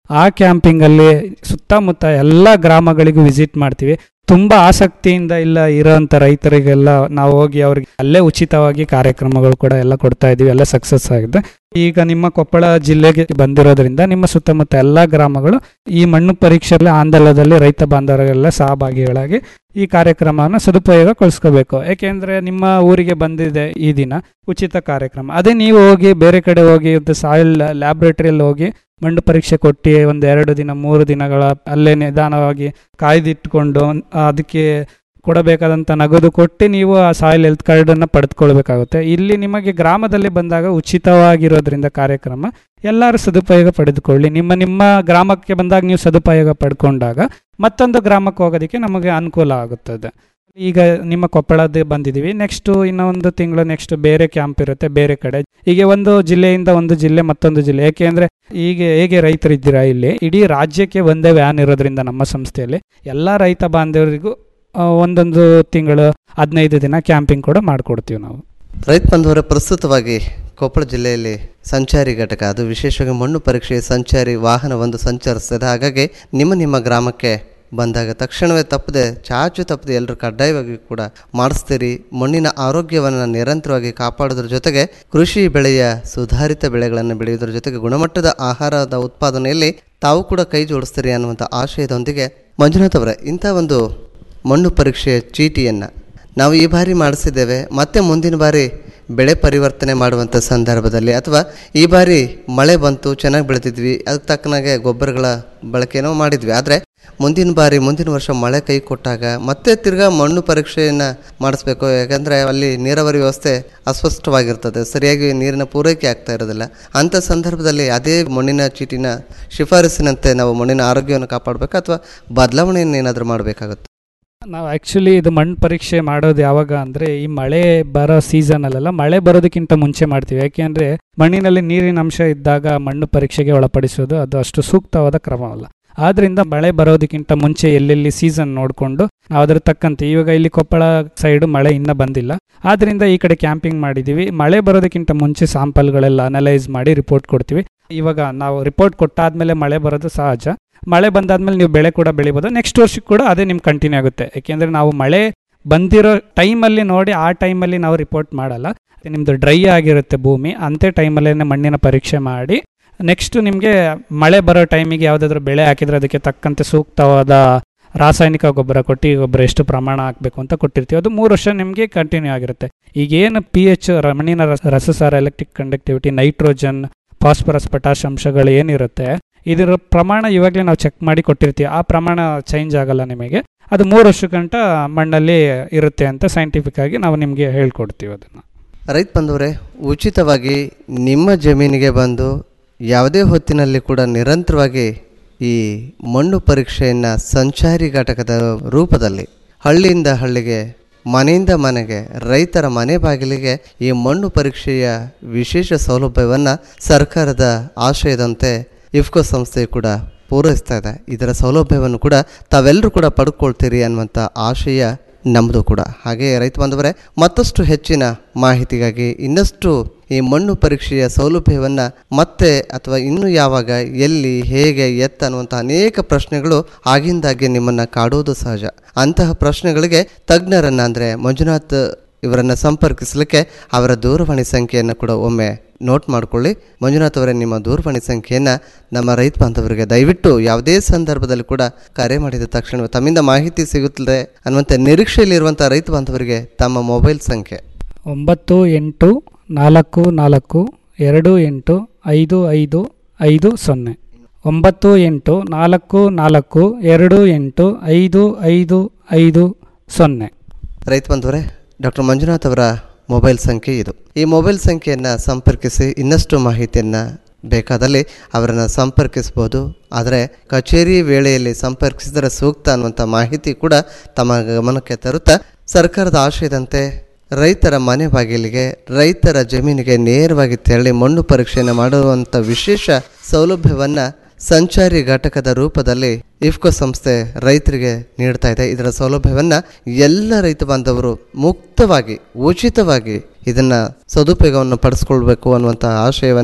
S10: ಆ ಕ್ಯಾಂಪಿಂಗಲ್ಲಿ ಸುತ್ತಮುತ್ತ ಎಲ್ಲ ಗ್ರಾಮಗಳಿಗೂ ವಿಸಿಟ್ ಮಾಡ್ತೀವಿ ತುಂಬ ಆಸಕ್ತಿಯಿಂದ ಇಲ್ಲ ಇರೋಂಥ ರೈತರಿಗೆಲ್ಲ ನಾವು ಹೋಗಿ ಅವ್ರಿಗೆ ಅಲ್ಲೇ ಉಚಿತವಾಗಿ ಕಾರ್ಯಕ್ರಮಗಳು ಕೂಡ ಎಲ್ಲ ಕೊಡ್ತಾ ಇದ್ದೀವಿ ಎಲ್ಲ ಸಕ್ಸಸ್ ಆಗಿದೆ ಈಗ ನಿಮ್ಮ ಕೊಪ್ಪಳ ಜಿಲ್ಲೆಗೆ ಬಂದಿರೋದ್ರಿಂದ ನಿಮ್ಮ ಸುತ್ತಮುತ್ತ ಎಲ್ಲ ಗ್ರಾಮಗಳು ಈ ಮಣ್ಣು ಪರೀಕ್ಷೆಯಲ್ಲಿ ಆಂದೋಲನದಲ್ಲಿ ರೈತ ಬಾಂಧವರೆಲ್ಲ ಸಹಭಾಗಿಗಳಾಗಿ ಈ ಕಾರ್ಯಕ್ರಮವನ್ನು ಸದುಪಯೋಗಗೊಳಿಸ್ಕೋಬೇಕು ಯಾಕೆಂದ್ರೆ ನಿಮ್ಮ ಊರಿಗೆ ಬಂದಿದೆ ಈ ದಿನ ಉಚಿತ ಕಾರ್ಯಕ್ರಮ ಅದೇ ನೀವು ಹೋಗಿ ಬೇರೆ ಕಡೆ ಹೋಗಿ ಸಾಯಿಲ್ ಲ್ಯಾಬ್ರೇಟರಿಯಲ್ಲಿ ಹೋಗಿ ಮಣ್ಣು ಪರೀಕ್ಷೆ ಕೊಟ್ಟು ಒಂದು ಎರಡು ದಿನ ಮೂರು ದಿನಗಳ ಅಲ್ಲೇ ನಿಧಾನವಾಗಿ ಕಾಯ್ದಿಟ್ಕೊಂಡು ಅದಕ್ಕೆ ಕೊಡಬೇಕಾದಂಥ ನಗದು ಕೊಟ್ಟು ನೀವು ಆ ಸಾಯಿಲ್ ಹೆಲ್ತ್ ಕಾರ್ಡನ್ನು ಪಡೆದುಕೊಳ್ಬೇಕಾಗುತ್ತೆ ಇಲ್ಲಿ ನಿಮಗೆ ಗ್ರಾಮದಲ್ಲಿ ಬಂದಾಗ ಉಚಿತವಾಗಿರೋದ್ರಿಂದ ಕಾರ್ಯಕ್ರಮ ಎಲ್ಲರೂ ಸದುಪಯೋಗ ಪಡೆದುಕೊಳ್ಳಿ ನಿಮ್ಮ ನಿಮ್ಮ ಗ್ರಾಮಕ್ಕೆ ಬಂದಾಗ ನೀವು ಸದುಪಯೋಗ ಪಡ್ಕೊಂಡಾಗ ಮತ್ತೊಂದು ಗ್ರಾಮಕ್ಕೆ ಹೋಗೋದಕ್ಕೆ ನಮಗೆ ಅನುಕೂಲ ಆಗುತ್ತದೆ ಈಗ ನಿಮ್ಮ ಕೊಪ್ಪಳದ ಬಂದಿದ್ದೀವಿ ನೆಕ್ಸ್ಟು ಇನ್ನೊಂದು ತಿಂಗಳು ನೆಕ್ಸ್ಟ್ ಬೇರೆ ಕ್ಯಾಂಪ್ ಇರುತ್ತೆ ಬೇರೆ ಕಡೆ ಹೀಗೆ ಒಂದು ಜಿಲ್ಲೆಯಿಂದ ಒಂದು ಜಿಲ್ಲೆ ಮತ್ತೊಂದು ಜಿಲ್ಲೆ ಯಾಕೆಂದ್ರೆ ಈಗ ಹೇಗೆ ರೈತರಿದ್ದೀರಾ ಇಲ್ಲಿ ಇಡೀ ರಾಜ್ಯಕ್ಕೆ ಒಂದೇ ವ್ಯಾನ್ ಇರೋದ್ರಿಂದ ನಮ್ಮ ಸಂಸ್ಥೆಯಲ್ಲಿ ಎಲ್ಲ ರೈತ ಬಾಂಧವರಿಗೂ ಆ, ಒಂದೊಂದು ತಿಂಗಳು ಹದಿನೈದು ದಿನ ಕ್ಯಾಂಪಿಂಗ್ ಕೂಡ ಮಾಡಿಕೊಡ್ತೀವಿ ನಾವು
S9: ರೈತ ಬಂಧುವರ ಪ್ರಸ್ತುತವಾಗಿ ಕೊಪ್ಪಳ ಜಿಲ್ಲೆಯಲ್ಲಿ ಸಂಚಾರಿ ಘಟಕ ಅದು ವಿಶೇಷವಾಗಿ ಮಣ್ಣು ಪರೀಕ್ಷೆ ಸಂಚಾರಿ ವಾಹನ ಒಂದು ಸಂಚರಿಸ್ತದೆ ಹಾಗಾಗಿ ನಿಮ್ಮ ನಿಮ್ಮ ಗ್ರಾಮಕ್ಕೆ ಬಂದಾಗ ತಕ್ಷಣವೇ ತಪ್ಪದೆ ಚಾಚು ತಪ್ಪದೆ ಎಲ್ಲರೂ ಕಡ್ಡಾಯವಾಗಿ ಕೂಡ ಮಾಡಿಸ್ತೀರಿ ಮಣ್ಣಿನ ಆರೋಗ್ಯವನ್ನು ನಿರಂತರವಾಗಿ ಕಾಪಾಡೋದ್ರ ಜೊತೆಗೆ ಕೃಷಿ ಬೆಳೆಯ ಸುಧಾರಿತ ಬೆಳೆಗಳನ್ನು ಬೆಳೆಯೋದ್ರ ಜೊತೆಗೆ ಗುಣಮಟ್ಟದ ಆಹಾರದ ಉತ್ಪಾದನೆಯಲ್ಲಿ ತಾವು ಕೂಡ ಕೈ ಜೋಡಿಸ್ತೀರಿ ಅನ್ನುವಂಥ ಆಶಯದೊಂದಿಗೆ ಮಂಜುನಾಥ್ ಅವರೇ ಇಂಥ ಒಂದು ಮಣ್ಣು ಪರೀಕ್ಷೆಯ ಚೀಟಿಯನ್ನು ನಾವು ಈ ಬಾರಿ ಮಾಡಿಸಿದ್ದೇವೆ ಮತ್ತೆ ಮುಂದಿನ ಬಾರಿ ಬೆಳೆ ಪರಿವರ್ತನೆ ಮಾಡುವಂಥ ಸಂದರ್ಭದಲ್ಲಿ ಅಥವಾ ಈ ಬಾರಿ ಮಳೆ ಬಂತು ಚೆನ್ನಾಗಿ ಬೆಳೆದಿದ್ವಿ ಅದಕ್ಕೆ ತಕ್ಕನಾಗೆ ಗೊಬ್ಬರಗಳ ಬಳಕೆನೋ ಮಾಡಿದ್ವಿ ಆದರೆ ಮುಂದಿನ ಬಾರಿ ಮುಂದಿನ ವರ್ಷ ಮಳೆ ಕೈ ಕೊಟ್ಟಾಗ ಮತ್ತೆ ತಿರ್ಗಾ ಮಣ್ಣು ಪರೀಕ್ಷೆಯನ್ನು ಮಾಡಿಸ್ಬೇಕು ಯಾಕಂದರೆ ಅಲ್ಲಿ ನೀರಾವರಿ ವ್ಯವಸ್ಥೆ ಅಸ್ಪಷ್ಟವಾಗಿರ್ತದೆ ಸರಿಯಾಗಿ ನೀರಿನ ಪೂರೈಕೆ ಆಗ್ತಾ ಇರೋದಿಲ್ಲ ಅಂಥ ಸಂದರ್ಭದಲ್ಲಿ ಅದೇ ಮಣ್ಣಿನ ಚೀಟಿನ ಶಿಫಾರಸಿನಂತೆ ನಾವು ಮಣ್ಣಿನ ಆರೋಗ್ಯವನ್ನು ಕಾಪಾಡಬೇಕಾ ಅಥವಾ ಬದಲಾವಣೆಯನ್ನು ಏನಾದರೂ ಮಾಡಬೇಕಾಗುತ್ತೆ
S10: ನಾವು ಆ್ಯಕ್ಚುಲಿ ಇದು ಮಣ್ಣು ಪರೀಕ್ಷೆ ಮಾಡೋದು ಯಾವಾಗ ಅಂದರೆ ಈ ಮಳೆ ಬರೋ ಸೀಸನಲ್ಲೆಲ್ಲ ಮಳೆ ಬರೋದಕ್ಕಿಂತ ಮುಂಚೆ ಮಾಡ್ತೀವಿ ಯಾಕೆಂದರೆ ಮಣ್ಣಿನಲ್ಲಿ ನೀರಿನ ಅಂಶ ಇದ್ದಾಗ ಮಣ್ಣು ಪರೀಕ್ಷೆಗೆ ಒಳಪಡಿಸೋದು ಅದು ಅಷ್ಟು ಸೂಕ್ತವಾದ ಕ್ರಮವಲ್ಲ ಆದ್ದರಿಂದ ಮಳೆ ಬರೋದಕ್ಕಿಂತ ಮುಂಚೆ ಎಲ್ಲೆಲ್ಲಿ ಸೀಸನ್ ನೋಡಿಕೊಂಡು ನಾವು ಅದ್ರ ತಕ್ಕಂತೆ ಇವಾಗ ಇಲ್ಲಿ ಕೊಪ್ಪಳ ಸೈಡು ಮಳೆ ಇನ್ನೂ ಬಂದಿಲ್ಲ ಆದ್ದರಿಂದ ಈ ಕಡೆ ಕ್ಯಾಂಪಿಂಗ್ ಮಾಡಿದ್ದೀವಿ ಮಳೆ ಬರೋದಕ್ಕಿಂತ ಮುಂಚೆ ಸ್ಯಾಂಪಲ್ಗಳೆಲ್ಲ ಅನಲೈಸ್ ಮಾಡಿ ರಿಪೋರ್ಟ್ ಕೊಡ್ತೀವಿ ಇವಾಗ ನಾವು ರಿಪೋರ್ಟ್ ಕೊಟ್ಟಾದ್ಮೇಲೆ ಮಳೆ ಬರೋದು ಸಹಜ ಮಳೆ ಬಂದಾದ್ಮೇಲೆ ನೀವು ಬೆಳೆ ಕೂಡ ಬೆಳಿಬೋದು ನೆಕ್ಸ್ಟ್ ವರ್ಷಕ್ಕೆ ಕೂಡ ಅದೇ ನಿಮ್ಗೆ ಕಂಟಿನ್ಯೂ ಆಗುತ್ತೆ ಯಾಕೆಂದರೆ ನಾವು ಮಳೆ ಬಂದಿರೋ ಟೈಮಲ್ಲಿ ನೋಡಿ ಆ ಟೈಮಲ್ಲಿ ನಾವು ರಿಪೋರ್ಟ್ ಮಾಡಲ್ಲ ನಿಮ್ಮದು ಡ್ರೈ ಆಗಿರುತ್ತೆ ಭೂಮಿ ಅಂತೆ ಟೈಮಲ್ಲೇ ಮಣ್ಣಿನ ಪರೀಕ್ಷೆ ಮಾಡಿ ನೆಕ್ಸ್ಟ್ ನಿಮಗೆ ಮಳೆ ಬರೋ ಟೈಮಿಗೆ ಯಾವುದಾದ್ರೂ ಬೆಳೆ ಹಾಕಿದ್ರೆ ಅದಕ್ಕೆ ತಕ್ಕಂತೆ ಸೂಕ್ತವಾದ ರಾಸಾಯನಿಕ ಗೊಬ್ಬರ ಕೊಟ್ಟಿಗೆ ಗೊಬ್ಬರ ಎಷ್ಟು ಪ್ರಮಾಣ ಹಾಕಬೇಕು ಅಂತ ಕೊಟ್ಟಿರ್ತೀವಿ ಅದು ಮೂರು ವರ್ಷ ನಿಮಗೆ ಕಂಟಿನ್ಯೂ ಆಗಿರುತ್ತೆ ಈಗೇನು ಪಿ ಎಚ್ ಮಣ್ಣಿನ ರಸ ರಸಸಾರ electric conductivity nitrogen phosphorus potash ಅಂಶಗಳು ಏನಿರುತ್ತೆ ಇದರ ಪ್ರಮಾಣ ಇವಾಗಲೇ ನಾವು ಚೆಕ್ ಮಾಡಿ ಕೊಟ್ಟಿರ್ತೀವಿ ಆ ಪ್ರಮಾಣ ಚೇಂಜ್ ಆಗಲ್ಲ ನಿಮಗೆ ಅದು ಮೂರು ವರ್ಷ ಗಂಟ ಮಣ್ಣಲ್ಲಿ ಇರುತ್ತೆ ಅಂತ ಸೈಂಟಿಫಿಕ್ ಆಗಿ ನಾವು ನಿಮಗೆ ಹೇಳ್ಕೊಡ್ತೀವಿ ಅದನ್ನು
S9: ರೈತ ಬಂದವರೇ ಉಚಿತವಾಗಿ ನಿಮ್ಮ ಜಮೀನಿಗೆ ಬಂದು ಯಾವುದೇ ಹೊತ್ತಿನಲ್ಲಿ ಕೂಡ ನಿರಂತರವಾಗಿ ಈ ಮಣ್ಣು ಪರೀಕ್ಷೆಯನ್ನು ಸಂಚಾರಿ ಘಟಕದ ರೂಪದಲ್ಲಿ ಹಳ್ಳಿಯಿಂದ ಹಳ್ಳಿಗೆ ಮನೆಯಿಂದ ಮನೆಗೆ ರೈತರ ಮನೆ ಬಾಗಿಲಿಗೆ ಈ ಮಣ್ಣು ಪರೀಕ್ಷೆಯ ವಿಶೇಷ ಸೌಲಭ್ಯವನ್ನು ಸರ್ಕಾರದ ಆಶಯದಂತೆ ಇಫ್ಕೋ ಸಂಸ್ಥೆ ಕೂಡ ಪೂರೈಸ್ತಾ ಇದೆ ಇದರ ಸೌಲಭ್ಯವನ್ನು ಕೂಡ ತಾವೆಲ್ಲರೂ ಕೂಡ ಪಡ್ಕೊಳ್ತೀರಿ ಅನ್ನುವಂಥ ಆಶಯ ನಮ್ಮದು ಕೂಡ ಹಾಗೆ ರೈತ ಬಾಂಧವರೇ ಮತ್ತಷ್ಟು ಹೆಚ್ಚಿನ ಮಾಹಿತಿಗಾಗಿ ಇನ್ನಷ್ಟು ಈ ಮಣ್ಣು ಪರೀಕ್ಷೆಯ ಸೌಲಭ್ಯವನ್ನು ಮತ್ತೆ ಅಥವಾ ಇನ್ನು ಯಾವಾಗ ಎಲ್ಲಿ ಹೇಗೆ ಎತ್ತ ಅನ್ನುವಂಥ ಅನೇಕ ಪ್ರಶ್ನೆಗಳು ಆಗಿಂದಾಗೆ ನಿಮ್ಮನ್ನು ಕಾಡುವುದು ಸಹಜ ಅಂತಹ ಪ್ರಶ್ನೆಗಳಿಗೆ ತಜ್ಞರನ್ನು ಅಂದರೆ ಮಂಜುನಾಥ್ ಇವರನ್ನು ಸಂಪರ್ಕಿಸಲಿಕ್ಕೆ ಅವರ ದೂರವಾಣಿ ಸಂಖ್ಯೆಯನ್ನು ಕೂಡ ಒಮ್ಮೆ ನೋಟ್ ಮಾಡಿಕೊಳ್ಳಿ ಮಂಜುನಾಥ್ ಅವರೇ ನಿಮ್ಮ ದೂರವಾಣಿ ಸಂಖ್ಯೆಯನ್ನು ನಮ್ಮ ರೈತ ಬಾಂಧವರಿಗೆ ದಯವಿಟ್ಟು ಯಾವುದೇ ಸಂದರ್ಭದಲ್ಲಿ ಕೂಡ ಕರೆ ಮಾಡಿದ ತಕ್ಷಣ ತಮ್ಮಿಂದ ಮಾಹಿತಿ ಸಿಗುತ್ತದೆ ಅನ್ನುವಂಥ ನಿರೀಕ್ಷೆಯಲ್ಲಿರುವಂಥ ರೈತ ಬಾಂಧವರಿಗೆ ತಮ್ಮ ಮೊಬೈಲ್ ಸಂಖ್ಯೆ
S10: ಒಂಬತ್ತು ಎಂಟು ನಾಲ್ಕು ನಾಲ್ಕು ಎರಡು ಎಂಟು ಐದು ಐದು ಐದು ಸೊನ್ನೆ ಒಂಬತ್ತು ಎಂಟು ನಾಲ್ಕು ನಾಲ್ಕು ಎರಡು ಎಂಟು ಐದು ಐದು ಐದು ಸೊನ್ನೆ
S9: ರೈತ ಬಂಧುವರೇ ಡಾಕ್ಟರ್ ಮಂಜುನಾಥ್ ಅವರ ಮೊಬೈಲ್ ಸಂಖ್ಯೆ ಇದು ಈ ಮೊಬೈಲ್ ಸಂಖ್ಯೆಯನ್ನು ಸಂಪರ್ಕಿಸಿ ಇನ್ನಷ್ಟು ಮಾಹಿತಿಯನ್ನು ಬೇಕಾದಲ್ಲಿ ಅವರನ್ನು ಸಂಪರ್ಕಿಸ್ಬೋದು ಆದರೆ ಕಚೇರಿ ವೇಳೆಯಲ್ಲಿ ಸಂಪರ್ಕಿಸಿದರೆ ಸೂಕ್ತ ಅನ್ನುವಂಥ ಮಾಹಿತಿ ಕೂಡ ತಮ್ಮ ಗಮನಕ್ಕೆ ತರುತ್ತಾ ಸರ್ಕಾರದ ಆಶಯದಂತೆ ರೈತರ ಮನೆ ಬಾಗಿಲಿಗೆ ರೈತರ ಜಮೀನಿಗೆ ನೇರವಾಗಿ ತೆರಳಿ ಮಣ್ಣು ಪರೀಕ್ಷೆಯನ್ನು ಮಾಡುವಂಥ ವಿಶೇಷ ಸೌಲಭ್ಯವನ್ನು ಸಂಚಾರಿ ಘಟಕದ ರೂಪದಲ್ಲಿ ಇಫ್ಕೋ ಸಂಸ್ಥೆ ರೈತರಿಗೆ ನೀಡ್ತಾ ಇದೆ ಇದರ ಸೌಲಭ್ಯವನ್ನು ಎಲ್ಲ ರೈತ ಬಾಂಧವರು ಮುಕ್ತವಾಗಿ ಉಚಿತವಾಗಿ ಇದನ್ನು ಸದುಪಯೋಗವನ್ನು ಪಡಿಸ್ಕೊಳ್ಬೇಕು ಅನ್ನುವಂಥ ಆಶಯವನ್ನು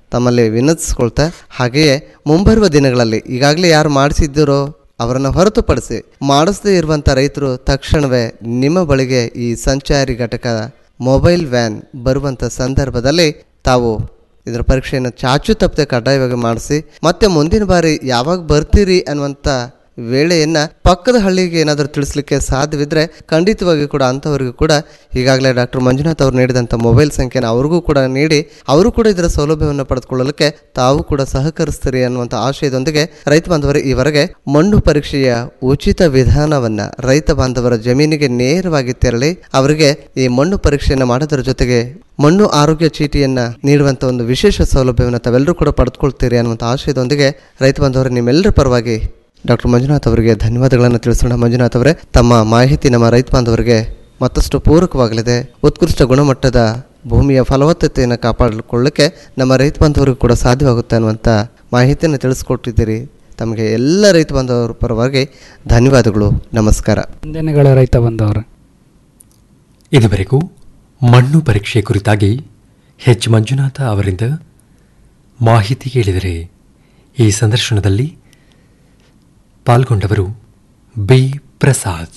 S9: ತಮ್ಮಲ್ಲಿ ವಿನಂತಿಸ್ಕೊಳ್ತಾ ಹಾಗೆಯೇ ಮುಂಬರುವ ದಿನಗಳಲ್ಲಿ ಈಗಾಗಲೇ ಯಾರು ಮಾಡಿಸಿದ್ದೀರೋ ಅವರನ್ನು ಹೊರತುಪಡಿಸಿ ಮಾಡಿಸದೇ ಇರುವಂಥ ರೈತರು ತಕ್ಷಣವೇ ನಿಮ್ಮ ಬಳಿಗೆ ಈ ಸಂಚಾರಿ ಘಟಕ ಮೊಬೈಲ್ ವ್ಯಾನ್ ಬರುವಂಥ ಸಂದರ್ಭದಲ್ಲಿ ತಾವು ಇದರ ಪರೀಕ್ಷೆಯನ್ನು ಚಾಚು ತಪ್ಪದೆ ಕಡ್ಡಾಯವಾಗಿ ಮಾಡಿಸಿ ಮತ್ತೆ ಮುಂದಿನ ಬಾರಿ ಯಾವಾಗ ಬರ್ತೀರಿ ಅನ್ನುವಂಥ ವೇಳೆಯನ್ನು ಪಕ್ಕದ ಹಳ್ಳಿಗೆ ಏನಾದರೂ ತಿಳಿಸ್ಲಿಕ್ಕೆ ಸಾಧ್ಯವಿದ್ದರೆ ಖಂಡಿತವಾಗಿ ಕೂಡ ಅಂಥವರಿಗೂ ಕೂಡ ಈಗಾಗಲೇ ಡಾಕ್ಟರ್ ಮಂಜುನಾಥ್ ಅವರು ನೀಡಿದಂಥ ಮೊಬೈಲ್ ಸಂಖ್ಯೆನ ಅವ್ರಿಗೂ ಕೂಡ ನೀಡಿ ಅವರು ಕೂಡ ಇದರ ಸೌಲಭ್ಯವನ್ನು ಪಡೆದುಕೊಳ್ಳಲಿಕ್ಕೆ ತಾವು ಕೂಡ ಸಹಕರಿಸ್ತೀರಿ ಅನ್ನುವಂಥ ಆಶಯದೊಂದಿಗೆ ರೈತ ಬಾಂಧವರು ಈವರೆಗೆ ಮಣ್ಣು ಪರೀಕ್ಷೆಯ ಉಚಿತ ವಿಧಾನವನ್ನು ರೈತ ಬಾಂಧವರ ಜಮೀನಿಗೆ ನೇರವಾಗಿ ತೆರಳಿ ಅವರಿಗೆ ಈ ಮಣ್ಣು ಪರೀಕ್ಷೆಯನ್ನು ಮಾಡೋದ್ರ ಜೊತೆಗೆ ಮಣ್ಣು ಆರೋಗ್ಯ ಚೀಟಿಯನ್ನು ನೀಡುವಂಥ ಒಂದು ವಿಶೇಷ ಸೌಲಭ್ಯವನ್ನು ತಾವೆಲ್ಲರೂ ಕೂಡ ಪಡೆದುಕೊಳ್ತೀರಿ ಅನ್ನುವಂಥ ಆಶಯದೊಂದಿಗೆ ರೈತ ಬಾಂಧವರು ನಿಮ್ಮೆಲ್ಲರ ಪರವಾಗಿ ಡಾಕ್ಟರ್ ಮಂಜುನಾಥ್ ಅವರಿಗೆ ಧನ್ಯವಾದಗಳನ್ನು ತಿಳಿಸೋಣ ಮಂಜುನಾಥ್ ಅವರೇ ತಮ್ಮ ಮಾಹಿತಿ ನಮ್ಮ ರೈತ ಬಾಂಧವರಿಗೆ ಮತ್ತಷ್ಟು ಪೂರಕವಾಗಲಿದೆ ಉತ್ಕೃಷ್ಟ ಗುಣಮಟ್ಟದ ಭೂಮಿಯ ಫಲವತ್ತತೆಯನ್ನು ಕಾಪಾಡಿಕೊಳ್ಳಕ್ಕೆ ನಮ್ಮ ರೈತ ಬಾಂಧವರಿಗೂ ಕೂಡ ಸಾಧ್ಯವಾಗುತ್ತೆ ಅನ್ನುವಂಥ ಮಾಹಿತಿಯನ್ನು ತಿಳಿಸ್ಕೊಟ್ಟಿದ್ದೀರಿ ತಮಗೆ ಎಲ್ಲ ರೈತ ಬಾಂಧವರ ಪರವಾಗಿ ಧನ್ಯವಾದಗಳು ನಮಸ್ಕಾರ
S10: ವಂದನೆಗಳು ರೈತ ಬಂದವರು
S8: ಇದುವರೆಗೂ ಮಣ್ಣು ಪರೀಕ್ಷೆ ಕುರಿತಾಗಿ ಎಚ್ ಮಂಜುನಾಥ ಅವರಿಂದ ಮಾಹಿತಿ ಕೇಳಿದರೆ ಈ ಸಂದರ್ಶನದಲ್ಲಿ ಪಾಲ್ಗೊಂಡವರು ಬಿ ಪ್ರಸಾದ್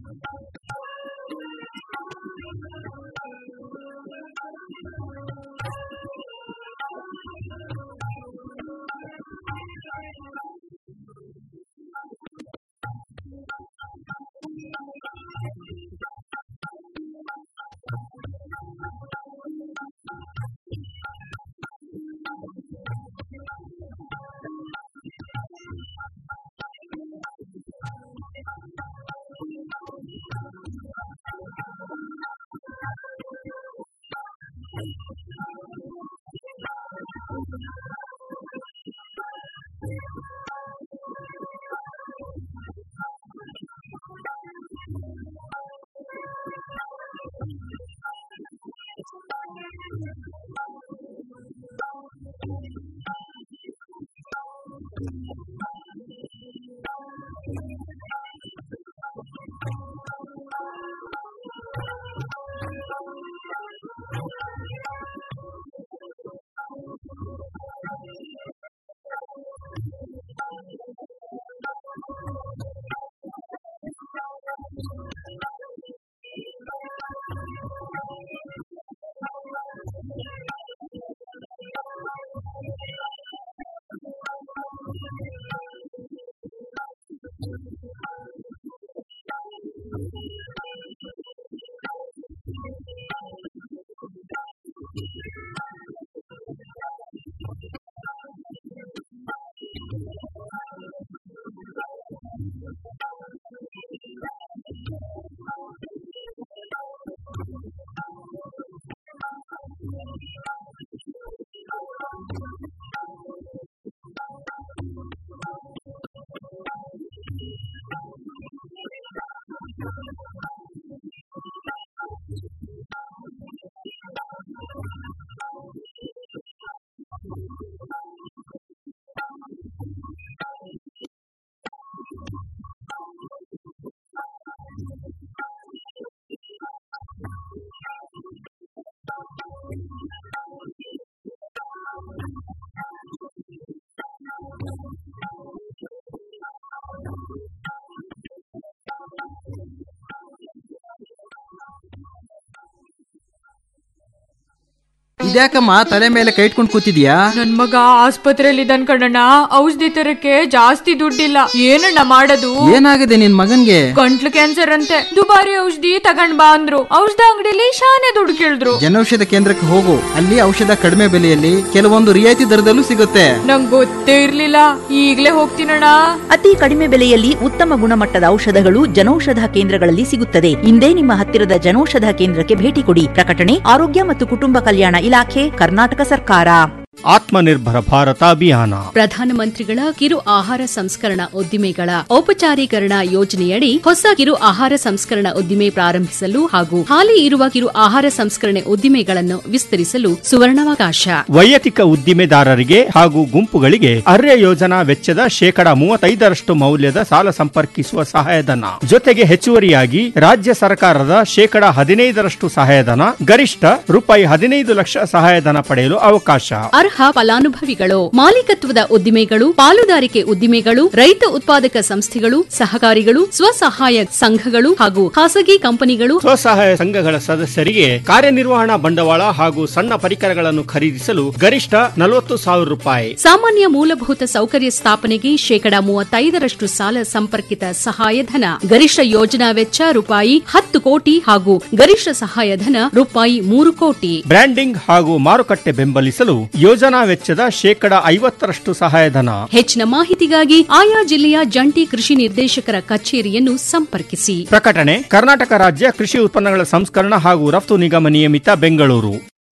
S11: ಇದ್ಯಾಕಮ್ಮ ತಲೆ ಮೇಲೆ ಕೈ ಇಟ್ಕೊಂಡು ಕೂತಿದ್ಯಾ
S12: ನನ್ ಮಗ ಆಸ್ಪತ್ರೆಯಲ್ಲಿ ಇದ್ದಾನ್ ಕಣಣ್ಣ ಔಷಧಿ ತರಕ್ಕೆ ಜಾಸ್ತಿ ದುಡ್ಡಿಲ್ಲ ಏನಣ್ಣ ಮಾಡೋದು
S11: ಏನಾಗಿದೆ ನಿನ್ ಮಗನ್ಗೆ
S12: ಗಂಟ್ಲು ಕ್ಯಾನ್ಸರ್ ಅಂತೆ ದುಬಾರಿ ಔಷಧಿ ತಗೊಂಡ್ ಬಾ ಅಂದ್ರು ಔಷಧ ಅಂಗಡಿಲಿ ಶಾನೆ ದುಡ್ಡು ಕೇಳಿದ್ರು
S11: ಜನೌಷಧ ಕೇಂದ್ರಕ್ಕೆ ಹೋಗು ಅಲ್ಲಿ ಔಷಧ ಕಡಿಮೆ ಬೆಲೆಯಲ್ಲಿ ಕೆಲವೊಂದು ರಿಯಾಯಿತಿ ದರದಲ್ಲೂ ಸಿಗುತ್ತೆ
S12: ನಂಗ್ ಗೊತ್ತೇ ಇರ್ಲಿಲ್ಲ ಈಗ್ಲೇ ಹೋಗ್ತೀನಣ್ಣ
S13: ಅತಿ ಕಡಿಮೆ ಬೆಲೆಯಲ್ಲಿ ಉತ್ತಮ ಗುಣಮಟ್ಟದ ಔಷಧಗಳು ಜನೌಷಧ ಕೇಂದ್ರಗಳಲ್ಲಿ ಸಿಗುತ್ತದೆ ಇಂದೇ ನಿಮ್ಮ ಹತ್ತಿರದ ಜನೌಷಧ ಕೇಂದ್ರಕ್ಕೆ ಭೇಟಿ ಕೊಡಿ ಪ್ರಕಟಣೆ ಆರೋಗ್ಯ ಮತ್ತು ಕುಟುಂಬ ಕಲ್ಯಾಣ ಇಲಾಖೆ ಕರ್ನಾಟಕ ಸರ್ಕಾರ
S14: ಆತ್ಮನಿರ್ಭರ ಭಾರತ ಅಭಿಯಾನ
S15: ಪ್ರಧಾನಮಂತ್ರಿಗಳ ಕಿರು ಆಹಾರ ಸಂಸ್ಕರಣಾ ಉದ್ದಿಮೆಗಳ ಔಪಚಾರೀಕರಣ ಯೋಜನೆಯಡಿ ಹೊಸ ಕಿರು ಆಹಾರ ಸಂಸ್ಕರಣಾ ಉದ್ದಿಮೆ ಪ್ರಾರಂಭಿಸಲು ಹಾಗೂ ಹಾಲಿ ಇರುವ ಕಿರು ಆಹಾರ ಸಂಸ್ಕರಣೆ ಉದ್ದಿಮೆಗಳನ್ನು ವಿಸ್ತರಿಸಲು ಸುವರ್ಣಾವಕಾಶ
S14: ವೈಯಕ್ತಿಕ ಉದ್ದಿಮೆದಾರರಿಗೆ ಹಾಗೂ ಗುಂಪುಗಳಿಗೆ ಅರ್ಯ ಯೋಜನಾ ವೆಚ್ಚದ ಶೇಕಡ ಮೂವತ್ತೈದರಷ್ಟು ಮೌಲ್ಯದ ಸಾಲ ಸಂಪರ್ಕಿಸುವ ಸಹಾಯಧನ ಜೊತೆಗೆ ಹೆಚ್ಚುವರಿಯಾಗಿ ರಾಜ್ಯ ಸರ್ಕಾರದ ಶೇಕಡ ಹದಿನೈದರಷ್ಟು ಸಹಾಯಧನ ಗರಿಷ್ಠ ರೂಪಾಯಿ ಹದಿನೈದು ಲಕ್ಷ ಸಹಾಯಧನ ಪಡೆಯಲು ಅವಕಾಶ
S15: ಅರ್ಹ ಫಲಾನುಭವಿಗಳು ಮಾಲೀಕತ್ವದ ಉದ್ದಿಮೆಗಳು ಪಾಲುದಾರಿಕೆ ಉದ್ದಿಮೆಗಳು ರೈತ ಉತ್ಪಾದಕ ಸಂಸ್ಥೆಗಳು ಸಹಕಾರಿಗಳು ಸ್ವಸಹಾಯ ಸಂಘಗಳು ಹಾಗೂ ಖಾಸಗಿ ಕಂಪನಿಗಳು
S14: ಸ್ವಸಹಾಯ ಸಂಘಗಳ ಸದಸ್ಯರಿಗೆ ಕಾರ್ಯನಿರ್ವಹಣಾ ಬಂಡವಾಳ ಹಾಗೂ ಸಣ್ಣ ಪರಿಕರಗಳನ್ನು ಖರೀದಿಸಲು ಗರಿಷ್ಠ ನಲವತ್ತು ಸಾವಿರ ರೂಪಾಯಿ
S15: ಸಾಮಾನ್ಯ ಮೂಲಭೂತ ಸೌಕರ್ಯ ಸ್ಥಾಪನೆಗೆ ಶೇಕಡ ಮೂವತ್ತೈದರಷ್ಟು ಸಾಲ ಸಂಪರ್ಕಿತ ಸಹಾಯಧನ ಗರಿಷ್ಠ ಯೋಜನಾ ವೆಚ್ಚ ರೂಪಾಯಿ ಹತ್ತು ಕೋಟಿ ಹಾಗೂ ಗರಿಷ್ಠ ಸಹಾಯಧನ ರೂಪಾಯಿ ಮೂರು ಕೋಟಿ
S14: ಬ್ರ್ಯಾಂಡಿಂಗ್ ಹಾಗೂ ಮಾರುಕಟ್ಟೆ ಬೆಂಬಲಿಸಲು ಯೋಜನಾ ವೆಚ್ಚದ ಶೇಕಡ ಐವತ್ತರಷ್ಟು ಸಹಾಯಧನ
S15: ಹೆಚ್ಚಿನ ಮಾಹಿತಿಗಾಗಿ ಆಯಾ ಜಿಲ್ಲೆಯ ಜಂಟಿ ಕೃಷಿ ನಿರ್ದೇಶಕರ ಕಚೇರಿಯನ್ನು ಸಂಪರ್ಕಿಸಿ
S14: ಪ್ರಕಟಣೆ ಕರ್ನಾಟಕ ರಾಜ್ಯ ಕೃಷಿ ಉತ್ಪನ್ನಗಳ ಸಂಸ್ಕರಣ ಹಾಗೂ ರಫ್ತು ನಿಗಮ ನಿಯಮಿತ ಬೆಂಗಳೂರು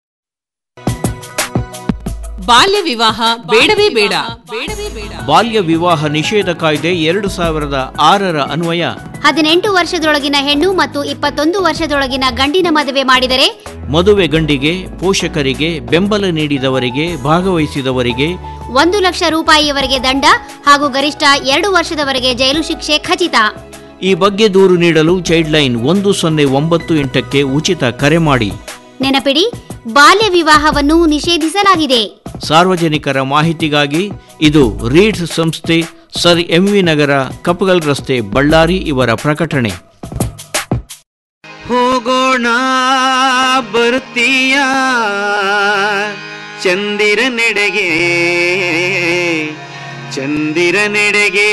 S16: ಬಾಲ್ಯ ವಿವಾಹ ಬೇಡವೇ ಬೇಡ ಬೇಡವೇ ಬೇಡ ಬಾಲ್ಯ ವಿವಾಹ ನಿಷೇಧ ಕಾಯ್ದೆ ಎರಡು ಸಾವಿರದ ಆರರ ಅನ್ವಯ
S17: ಹದಿನೆಂಟು ವರ್ಷದೊಳಗಿನ ಹೆಣ್ಣು ಮತ್ತು ಇಪ್ಪತ್ತೊಂದು ವರ್ಷದೊಳಗಿನ ಗಂಡಿನ ಮದುವೆ ಮಾಡಿದರೆ
S16: ಮದುವೆ ಗಂಡಿಗೆ ಪೋಷಕರಿಗೆ ಬೆಂಬಲ ನೀಡಿದವರಿಗೆ ಭಾಗವಹಿಸಿದವರಿಗೆ
S17: ಒಂದು ಲಕ್ಷ ರೂಪಾಯಿಯವರೆಗೆ ದಂಡ ಹಾಗೂ ಗರಿಷ್ಠ ಎರಡು ವರ್ಷದವರೆಗೆ ಜೈಲು ಶಿಕ್ಷೆ ಖಚಿತ
S16: ಈ ಬಗ್ಗೆ ದೂರು ನೀಡಲು ಚೈಲ್ಡ್ ಲೈನ್ ಒಂದು ಸೊನ್ನೆ ಒಂಬತ್ತು ಎಂಟಕ್ಕೆ ಉಚಿತ ಕರೆ ಮಾಡಿ
S17: ನೆನಪಿಡಿ ಬಾಲ್ಯ ವಿವಾಹವನ್ನು ನಿಷೇಧಿಸಲಾಗಿದೆ
S16: ಸಾರ್ವಜನಿಕರ ಮಾಹಿತಿಗಾಗಿ ಇದು ರೀಡ್ಸ್ ಸಂಸ್ಥೆ ಸರ್ ಎಂವಿ ನಗರ ಕಪಗಲ್ ರಸ್ತೆ ಬಳ್ಳಾರಿ ಇವರ ಪ್ರಕಟಣೆ
S18: ಹೋಗೋಣ ಬರುತ್ತೀಯ ಚಂದಿರ ನೆಡೆಗೆ ಚಂದಿರ ನೆಡೆಗೆ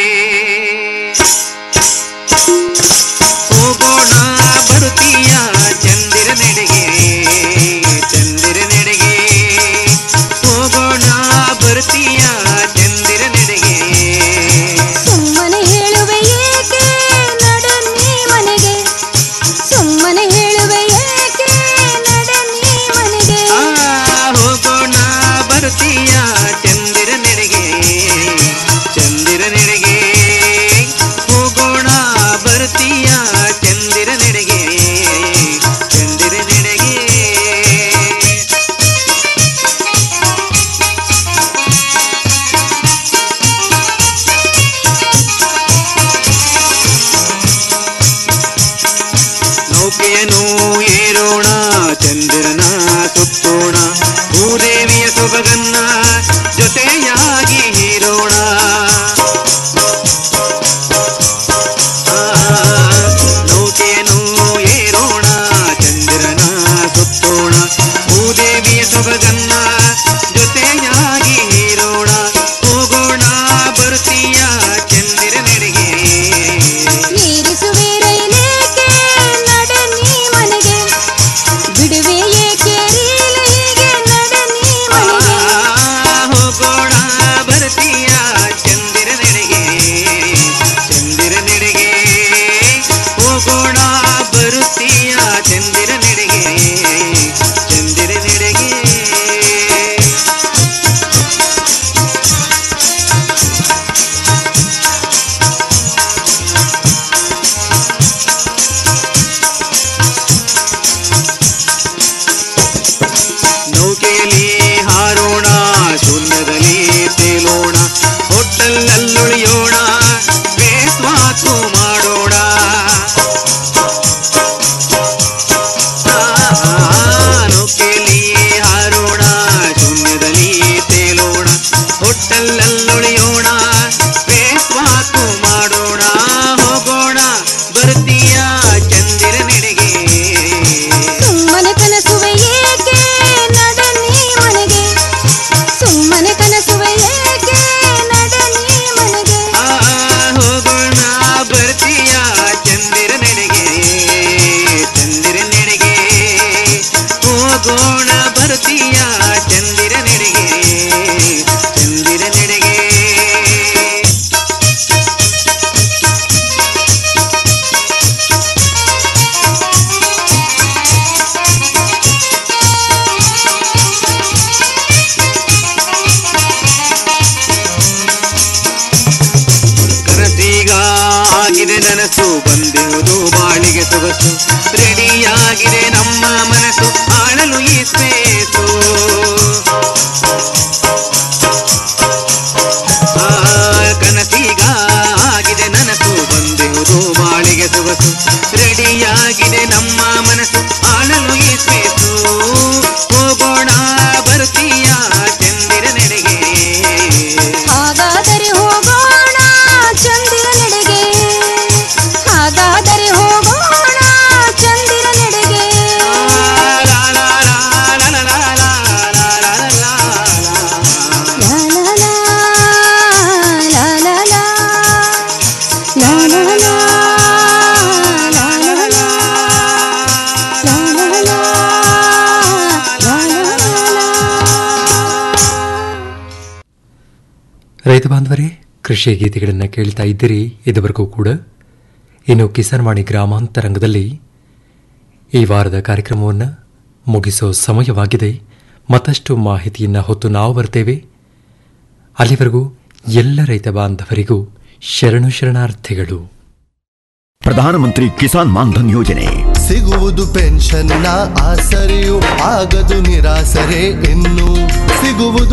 S18: ಹೋಗೋಣ ಬರುತ್ತೀಯ ಚಂದಿರ ನೆಡೆಗೆ ಚಂದಿರ ನೆಡೆಗೆ ಹೋಗೋಣ ಬರುತ್ತೀಯ ಚಂದಿರ ನೆಡೆಗೆ
S19: ಸುಮ್ಮನೆ ಹೇಳುವೆ ಏಕೆ ನಡೆ ನೀ ಮನೆಗೆ ಸುಮ್ಮನೆ ಹೇಳುವೆ ಏಕೆ ನಡೆ ನೀ ಮನೆಗೆ
S18: ಆ, ಹೋಗೋಣ ಬರುತ್ತೀಯ ಚಂದಿರ ನೆಡೆಗೆ ಚಂದಿರ ನೆಡೆಗೆ ಹೋಗೋಣ ಬರುತ್ತೀಯ ಚಂದಿರ ನೆಡೆಗೆ ಚಂದಿರ ನೆಡೆಗೆ ನೌಕೆಯನ್ನು ಏರೋಣ ಚಂದಿರನ ಸುತ್ತೋಣ ಭೂದೇವಿಯ ಸೊಬಗನ್ನ ಜೊತೆಯಾಗಿ ಹೀರೋಣ ಆ, ನೌಕೆಯನ್ನು ಏರೋಣ ಚಂದಿರನ ಸುತ್ತೋಣ ಭೂದೇವಿಯ ಸೊಬಗನ್ನ ಜೊತೆಯಾಗಿ ಹೀರೋಣ ಹೋಗೋಣ ಬರುತ್ತೀಯ ಚಂದಿರ ನೆಡೆಗೆ
S19: ಏರಿಸುವೆ ರೈಲೇಕೆ ನಡೆ ನೀ ಮನೆಗೆ ಬಿಡುವೆ ಏಕೆ ರೀಲು ಹೀಗೆ ನಡೆ ನೀ ಮನೆಗೆ
S18: ಹೋಗೋಣ ಬರುತ್ತೀಯ ಚಂದಿರ ನೆಡೆಗೆ ಚಂದಿರ ನೆಡೆಗೆ ಹೋಗೋಣ ಬರುತ್ತೀಯ ಚಂದಿರ ನೆಡೆಗೆ ಚಂದಿರ ನೆಡೆಗೆ ನೌಕೆಯಲ್ಲಿ ಹಾರೋಣ ಶೂನ್ಯದಲ್ಲಿ ತೇಲೋಣ ಹೋಟೆಲ್ಲುಳಿಯೋಣ ಬೇಸ್ವಾಕು ಮಾಡೋಣ ಆ, ನೌಕೆಯಲ್ಲಿ ಹಾರೋಣ ಶೂನ್ಯದಲ್ಲಿ ತೇಲೋಣ ಹೋಟೆಲ್ಲುಳಿಯೋಣ ಬೇಸ್ವಾಕು ಮಾಡೋಣ ಹೋಗೋಣ ಬರ್ತೀಯ ಚಂದಿರ ನೆಡೆಗೆ
S19: ಸುಮ್ಮನೆ ಕನಸುವೆ ಏಕೆ ನಡೆ ನೀ ಮನೆಗೆ ಸುಮ್ಮನೆ ಕನಸುವೆ ಏಕೆ ನಡೆ ನೀ ಮನೆಗೆ
S18: ಆ, ಹೋಗೋಣ ಬರ್ತೀಯ ಚಂದಿರ ನೆಡೆಗೆ ಚಂದಿರ ನೆಡೆಗೆ ಹೋಗೋಣ ಬರ್ತೀಯ ಚಂದಿರ ನೆಡೆಗೆ ಚಂದಿರ ನೆಡೆಗೆ ಕನಸೀಗ ಆಗಿದೆ ನನಸು ಬಂದಿರುವುದು ಬಾಳಿಗೆ ಸೊಗಸು ರೆಡಿಯಾಗಿದೆ ನಮ್ಮ ಮನಸ್ಸು ಆಳಲು ಈ ಸ್ಪೇಸು ಆ, ಕನಸೀಗ ಆಗಿದೆ ನನಸು ಬಂದಿರುವುದು ಬಾಳಿಗೆ ಸೊಗಸು ರೆಡಿಯಾಗಿದೆ ನಮ್ಮ ಮನಸ್ಸು ಆಳಲು ಈ ಸ್ಪೇಸು ಹೋಗೋಣ ಬರ್ತೀಯ ಚಂದಿರ ನೆಡೆಗೆ
S19: ಹಾಗಾದರೆ ಹೋಗೋಣ ಚಂದಿರ ನೆಡೆಗೆ ಹಾಗಾದರೆ ಹೋಗೋಣ ಚಂದಿರ ನೆಡೆಗೆ ಲಾ ಲಾ ಲಾ, ಲಾ ಲಾ ಲಾ, ಲಾ ಲಾ ಲಾ, ಲಾ ಲಾ ಲಾ, ಲಾ ಲಾ ಲಾ, ಲಾ ಲಾ ಲಾ.
S8: ರೈತ ಬಾಂಧವರೇ ಕೃಷಿ ಗೀತೆಗಳನ್ನು ಕೇಳ್ತಾ ಇದ್ದೀರಿ ಇದುವರೆಗೂ ಕೂಡ ಇನ್ನು ಕಿಸಾನ್ವಾಣಿ ಗ್ರಾಮಾಂತರಂಗದಲ್ಲಿ ಈ ವಾರದ ಕಾರ್ಯಕ್ರಮವನ್ನು ಮುಗಿಸೋ ಸಮಯವಾಗಿದೆ ಮತ್ತಷ್ಟು ಮಾಹಿತಿಯನ್ನು ಹೊತ್ತು ನಾವು ಬರ್ತೇವೆ ಅಲ್ಲಿವರೆಗೂ ಎಲ್ಲ ರೈತ ಬಾಂಧವರಿಗೂ ಶರಣು ಶರಣಾರ್ಥಿಗಳು
S20: ಪ್ರಧಾನಮಂತ್ರಿ ಕಿಸಾನ್ ಮಾನ್ಧನ್ ಯೋಜನೆ
S3: ಸಿಗುವುದು ಪೆನ್ಷನ್ನ ಆಸರೆಯು ಆಗದು ನಿರಾಸರೆ ಇನ್ನು ಸಿಗುವುದು